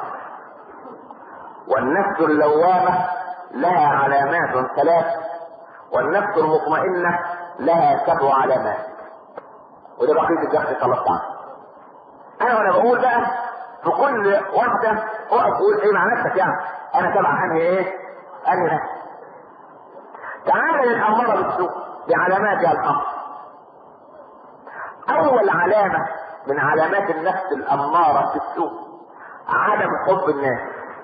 والنفس اللوامة لها علامات ثلاث والنفس المطمئنة لها سبع علامات وده بقية الجهل 13 أنا وأنا بقول بقى في كل واحدة أقف أقول إيه مع نفسك يعني أنا تبع أنهي إيه؟ أنهي نفس تعالى للأمارة بالسوء بعلاماتها الخمس اول علامة من علامات النفس الامارة في السوء عدم حب الناس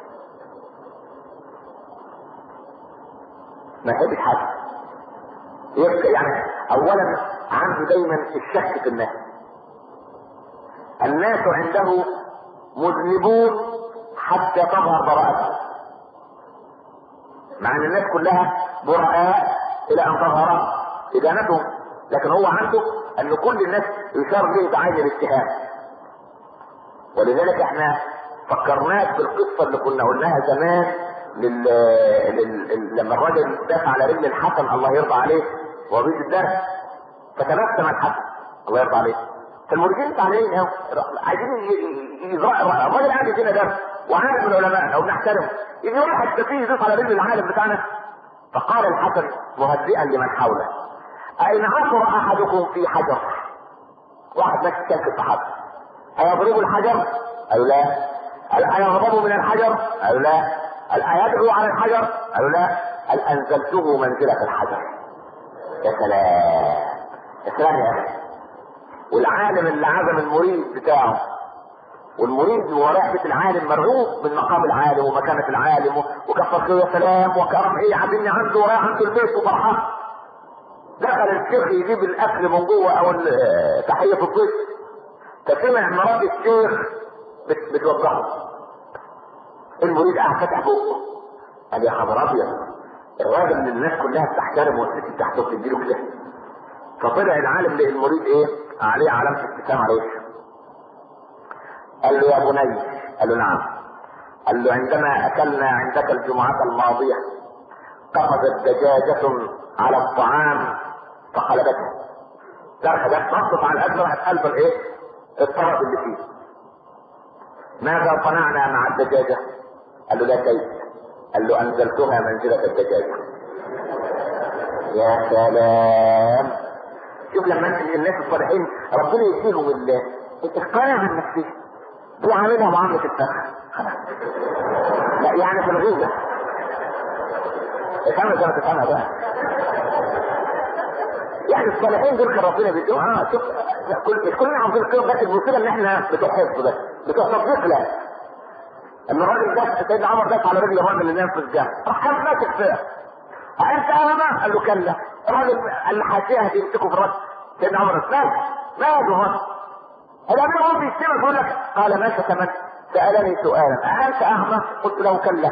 ما يحبش حد يعني اولا عنده دايما الشك في الناس الناس عنده مذنبون حتى تظهر براءتهم مع ان الناس كلها براء الى ان تظهر ادانتهم لكن هو عنده ان كل الناس يشار به بعين الاتهام ولذلك احنا فكرناك بالقصه اللي كنا قلناها زمان لل... لل... لما الراجل دافع على رجل الحسن الله يرضى عليه وهو بيت الدرس فتبسم الحسن الله يرضى عليه فالمرجين تعالين اهو عايزين يزرع الراجل قاعد يدينا درس وعالم من علمائنا وبنحترمه يجي واحد سفيه يدوس على رجل العالم بتاعنا فقال الحسن مهدئا لمن حوله أين عثر أحدكم في حجر واحد ماشي كان في حجر أيضرب الحجر؟ قالوا لا هل أيغضب من الحجر؟ قالوا لا هل أيدعو على الحجر؟ قالوا لا هل أنزلته منزلة الحجر؟ يا سلام يا سلام يا أخي والعالم اللي عزم المريد بتاعه والمريد وراء بيت العالم مرعوب من مقام العالم ومكانة العالم وكفر خير يا سلام وكرم ايه عاملني عنده ورايح عنده البيت وفرحان دخل الشيخ يجيب الاكل من جوه او تحيه الضيف فسمع مرات الشيخ بتوضحه المريد قاعد فاتح بقه قال يا خبر ابيض الراجل اللي الناس كلها بتحترمه والست بتاعته بتديله كده فطلع العالم لقى المريد ايه عليه علامه ابتسام على وشه قال له يا بني قال له نعم قال له عندما اكلنا عندك الجمعه الماضيه قفزت دجاجه على الطعام فقلبته درخة ده نصت على الأجر راحت قلب الايه؟ الطرف اللي فيه. ماذا صنعنا مع الدجاجة؟ قال له لا شيء. قال له أنزلتها منزلة الدجاجة. يا سلام. شوف لما انت الناس الصالحين ربنا يديهم القناعة النفسية. بيعاملها معاملة الفخر. لا يعني في الغيبة. افهمها زي ما تفهمها بقى. يعني الصالحين دول كان ربنا بيديهم اه شوف كل مش كلنا عارفين القيم بس المصيبه ان احنا بتوع حفظ بس بتوع تصديق لا ان الراجل ده سيدنا عمر داس على رجل الراجل اللي نام في الجامع راح قام ماسك فيها انت انا قال له كلا الراجل قال له حاشيه تمسكه في الراس سيدنا عمر اسلم ماله هذا الامير هو بيشتمك يقول لك قال ما شتمك سالني سؤالا اانت اعمى قلت له كلا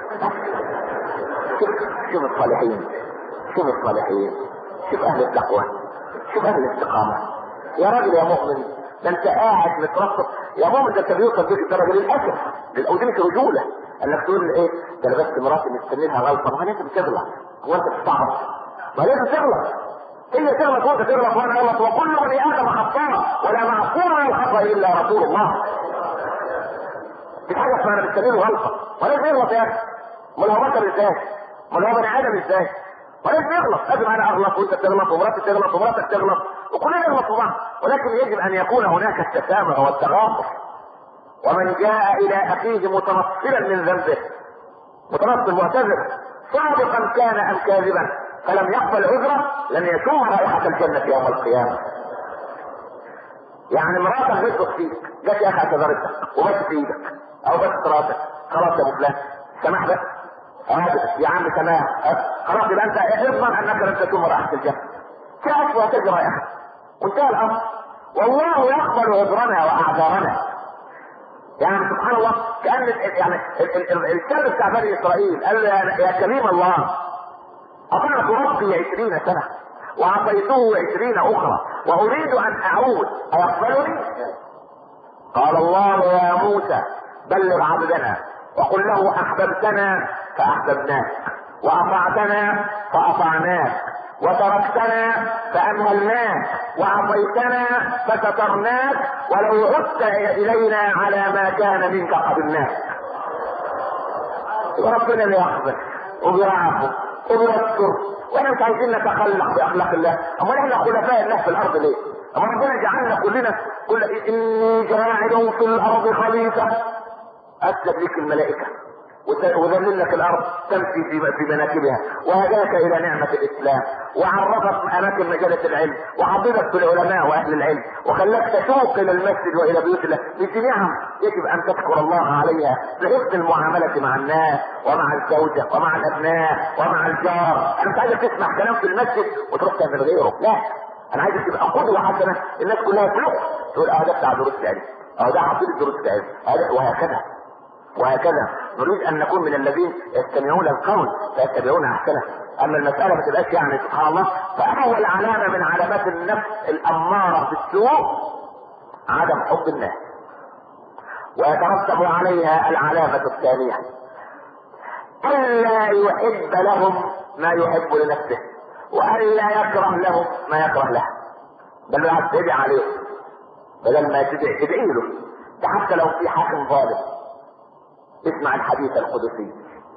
شوف شوف الصالحين شوف الصالحين شوف اهل التقوى شوف اهل الاستقامه يا راجل يا مؤمن ده انت قاعد مترصد يا مؤمن ده انت بيوصل بيك الدرجه للاسف ودي مش رجوله انك تقول ايه ده انا بس مراتي مستنيها غلطه ما انت بتغلط هو انت بتستعبط ما لازم تغلط هي تغلط وانت تغلط وانا اغلط وكل بني ادم خطاء ولا معصوم من الخطا الا رسول الله في حاجه اسمها انا مستني له غلطه ولازم يغلط يا اخي امال هو بشر ازاي؟ امال هو بني ادم ازاي؟ ولازم يغلط لازم انا اغلط وانت تغلط ومراتك تغلط ومراتك تغلط وكلنا نغلط في بعض ولكن يجب ان يكون هناك التسامح والتغافر ومن جاء الى اخيه متنصلا من ذنبه متنصل معتذر صادقا كان ام كاذبا فلم يقبل عذره لن يشوف رائحه الجنه يوم القيامه يعني مراتك بتبص فيك جت يا اخي اعتذرتك وبس في ايدك او بس راسك خلاص يا ابو فلان سمح بس هذا يا عم تمام خلاص يبقى انت اضمن انك لن تكون رائحه الجنه كيف وتجرى رائحه وانتهى الامر والله يقبل عذرنا واعذارنا يعني سبحان الله كان يعني الكلب بتاع بني اسرائيل قال يا كريم الله اطعت ربي عشرين سنه وعصيته عشرين اخرى واريد ان اعود ايقبلني قال الله يا موسى بلغ عبدنا وقل له احببتنا فاحببناك واطعتنا فاطعناك وتركتنا فامهلناك وعصيتنا فسترناك ولو عدت الينا على ما كان منك قبلناك وربنا بيحفظك وبيعافك وبيذكر واحنا مش عايزين نتخلق باخلاق الله امال احنا خلفاء الله في الارض ليه؟ اما ربنا جعلنا كلنا كل اني جاعل في الارض خليفه اسجد لك الملائكه وذلل لك الارض تمشي في في مناكبها وهداك الى نعمه الاسلام وعرفك اماكن مجله العلم وحببك في العلماء واهل العلم وخلاك تشوق الى المسجد والى بيوت الله دي نعم يجب ان تشكر الله عليها بحسن المعامله مع الناس ومع الزوجه ومع الابناء ومع الجار انا مش عايزك تسمع كلام في المسجد وتروح تعمل غيره لا انا عايزك تبقى قدوه حسنه الناس كلها تلوك تقول اه ده بتاع دروس العلم اه ده حصيل دروس العلم وهكذا وهكذا نريد ان نكون من الذين يستمعون القول فيتبعون احسنه اما المساله ما تبقاش يعني سبحان الله فاول علامه من علامات النفس الاماره بالسوء عدم حب الناس ويترتب عليها العلامه الثانيه الا يحب لهم ما يحب لنفسه والا يكره لهم ما يكره له بل بالعكس تدعي عليهم بدل ما تدعي تدعي له ده حتى لو في حاكم ظالم اسمع الحديث القدسي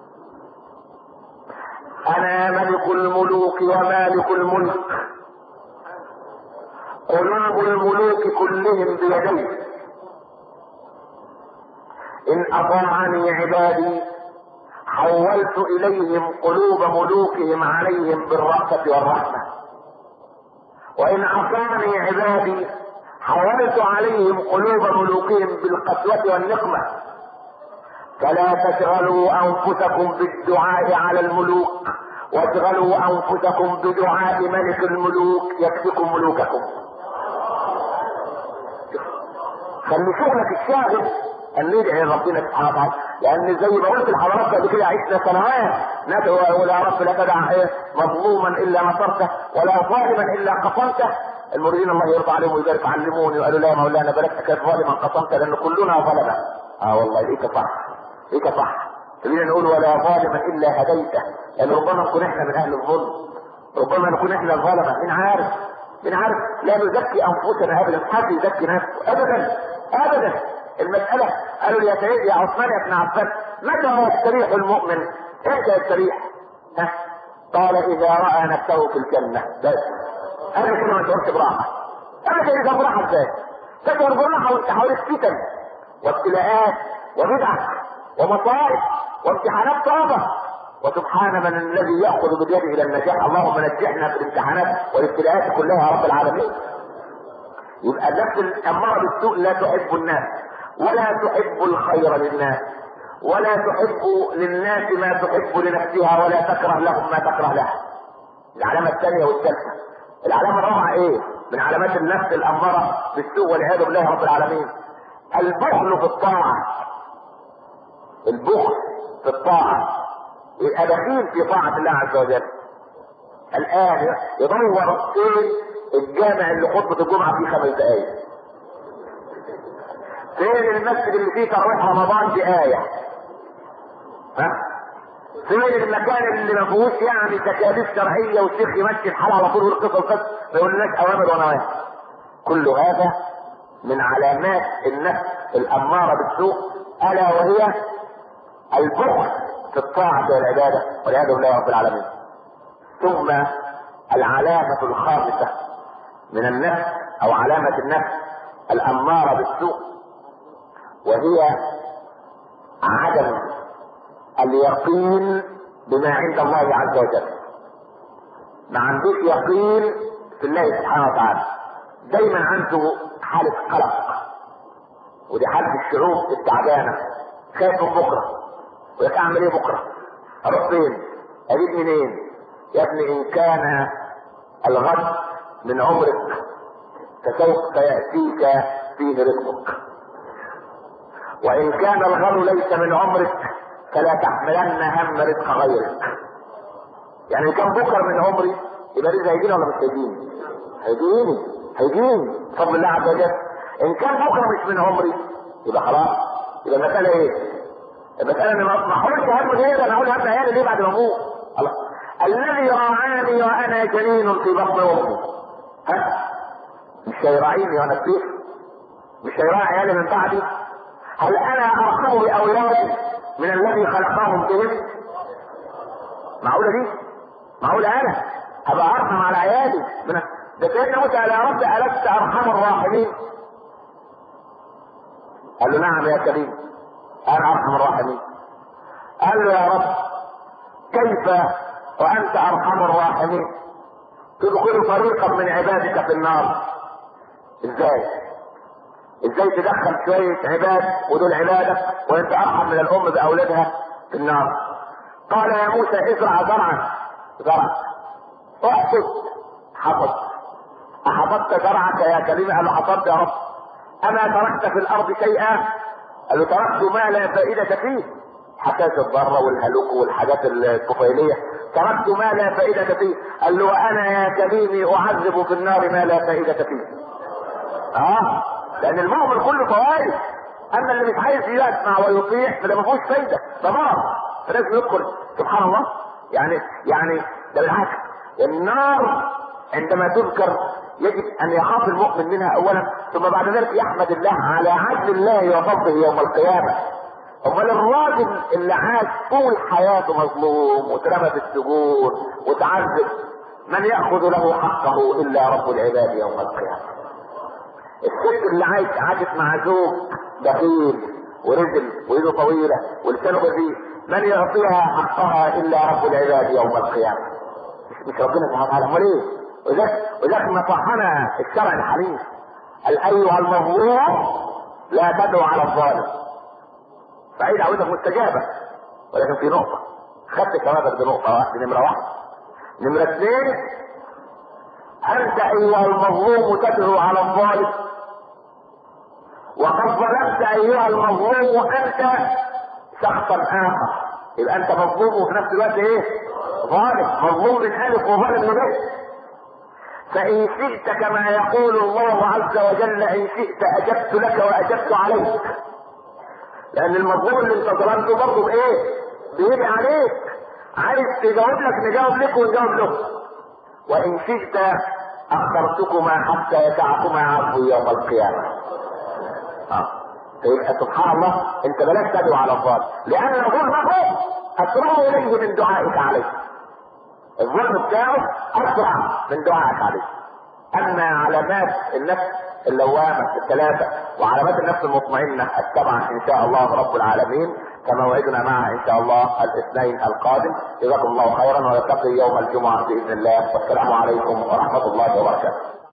انا ملك الملوك ومالك الملك قلوب الملوك كلهم بيدي ان اطاعني عبادي حولت اليهم قلوب ملوكهم عليهم بالرأفة والرحمة وان عصاني عبادي حولت عليهم قلوب ملوكهم بالقسوة والنقمة فلا تشغلوا انفسكم بالدعاء على الملوك واشغلوا انفسكم بدعاء ملك الملوك يكفيكم ملوككم خلي شغلك الشاغل ان ندعي ربنا سبحانه وتعالى لان زي ما قلت لحضراتكم قبل كده عشنا سنوات ندعو ولا رب لا تدع إيه مظلوما الا نصرته ولا ظالما الا قصمته المريدين الله يرضى عليهم ويبارك علموني وقالوا لا يا مولانا بلغتك ظالما قصمت لان كلنا ظلمه اه والله ليك صح ليك صح خلينا نقول ولا ظالما الا هديته لان ربما نكون احنا من اهل الظلم ربما نكون احنا الظلمه مين عارف مين عارف لا نزكي انفسنا ابدا حد يزكي نفسه ابدا ابدا المساله قالوا لي يا سيدي يا عثمان يا ابن عباس متى يستريح المؤمن؟ امتى يستريح؟ ها؟ قال اذا راى نفسه في الجنه بس انا كده ما شعرت براحه انا كده براحه ازاي؟ تشعر براحه وانت حواليك فتن وابتلاءات وبدعه ومصائب وامتحانات صعبه وسبحان من الذي ياخذ بيده الى النجاح اللهم نجحنا في الامتحانات والابتلاءات كلها يا رب العالمين يبقى النفس الاماره بالسوء لا تحب الناس ولا تحب الخير للناس ولا تحب للناس ما تحب لنفسها ولا تكره لهم ما تكره لها العلامه الثانيه والثالثه العلامه الرابعه ايه من علامات النفس الاماره بالسوء والعياذ بالله رب العالمين البخل في الطاعه البخل في الطاعه يبقى دخيل في طاعة الله عز وجل الآن يدور فين الجامع اللي خطبة الجمعة فيه خمس دقايق فين المسجد اللي فيه تراويح رمضان بآية ها فين المكان اللي ما فيهوش يعني تكاليف شرعية والشيخ يمشي الحال على طول والقصة القصة ما يقولناش أوامر ونواهي كل هذا من علامات النفس الأمارة بالسوء ألا وهي البخل في الطاعة والعبادة والعياذ بالله رب العالمين ثم العلامة الخامسة من النفس أو علامة النفس الأمارة بالسوء وهي عدم اليقين بما عند الله عز وجل ما عندوش يقين في الله سبحانه وتعالى دايما عنده حالة قلق ودي حالة الشعوب التعبانة خايف من بكره ولك اعمل ايه بكره؟ اروح فين؟ اجيب منين؟ يا ابني ان كان الغد من عمرك فسوف ياتيك فيه رزقك. وان كان الغد ليس من عمرك فلا تحملن هم رزق غيرك. يعني ان كان بكره من عمري يبقى رزق هيجيني ولا مش هيجيني؟ هيجيني هيجيني بفضل الله عز وجل. ان كان بكره مش من عمري يبقى خلاص يبقى المساله ايه؟ المسألة ان ما احاولش هم غير انا اقول هم عيالي ليه بعد ما اموت الله الذي راعاني وانا جنين في بطن امي ها مش هيراعيني وانا كبير مش هيراعي عيالي من بعدي هل انا ارحم باولادي من الذي خلقهم بهم معقولة دي معقولة انا ابقى ارحم على عيالي من ده سيدنا موسى قال يا رب الست ارحم الراحمين قال له نعم يا كريم انا ارحم الراحمين قال له يا رب كيف وانت ارحم الراحمين تدخل فريقا من عبادك في النار ازاي ازاي تدخل شوية عباد ودول عبادك وانت ارحم من الام باولادها في النار قال يا موسى ازرع زرعا زرع احصد حصد احصدت زرعك يا كريم قال له حصدت يا رب اما تركت في الارض شيئا قال له تركت ما لا فائدة فيه حكاية الضرة والهلوك والحاجات الطفيلية تركت ما لا فائدة فيه قال له وانا يا كريمي اعذب في النار ما لا فائدة فيه اه لان المؤمن كله فوائد اما اللي مش عايز يسمع ويطيع فده ما فيهوش فايدة ده نار فلازم يدخل سبحان الله يعني يعني ده بالعكس النار عندما تذكر يجب ان يخاف المؤمن منها اولا ثم بعد ذلك يحمد الله على عدل الله وفضله يوم القيامه امال الراجل اللي عاش طول حياته مظلوم واترمى في السجون وتعذب من ياخذ له حقه الا رب العباد يوم القيامه الست اللي عايش عاشت مع زوج بخيل ورجل وايده طويله ولسانه بذيء من يعطيها حقها الا رب العباد يوم القيامه مش, مش ربنا سبحانه وتعالى امال ايه وذلك وذلك نصحنا الشرع الحنيف قال ايها المظلوم لا تدعو على الظالم بعيد عودك مستجابه ولكن في نقطه خدت ثوابك بنقطه واحده نمره واحده نمره اثنين انت ايها المظلوم تدعو على الظالم وقد ظلمت ايها المظلوم انت شخصا اخر يبقى انت مظلوم وفي نفس الوقت ايه ظالم مظلوم من الف وظالم من ب فان شئت كما يقول الله عز وجل ان شئت اجبت لك واجبت عليك لان المظلوم اللي انت ظلمته برضه بايه بيدعي عليك عايز تجاوب لك نجاوب لك ونجاوب له وان شئت اخرتكما حتى يدعكما عفو يوم القيامه آه. يبقى سبحان الله انت بلاش تدعو على الظالم لان ظلمه اسرع اليه من دعائك عليه الظلم بتاعه اسرع من دعائك عليه اما علامات النفس اللوامه الثلاثه وعلامات النفس المطمئنه السبعه ان شاء الله رب العالمين كموعدنا معها ان شاء الله الاثنين القادم جزاكم الله خيرا ونلتقي يوم الجمعه باذن الله والسلام عليكم ورحمه الله وبركاته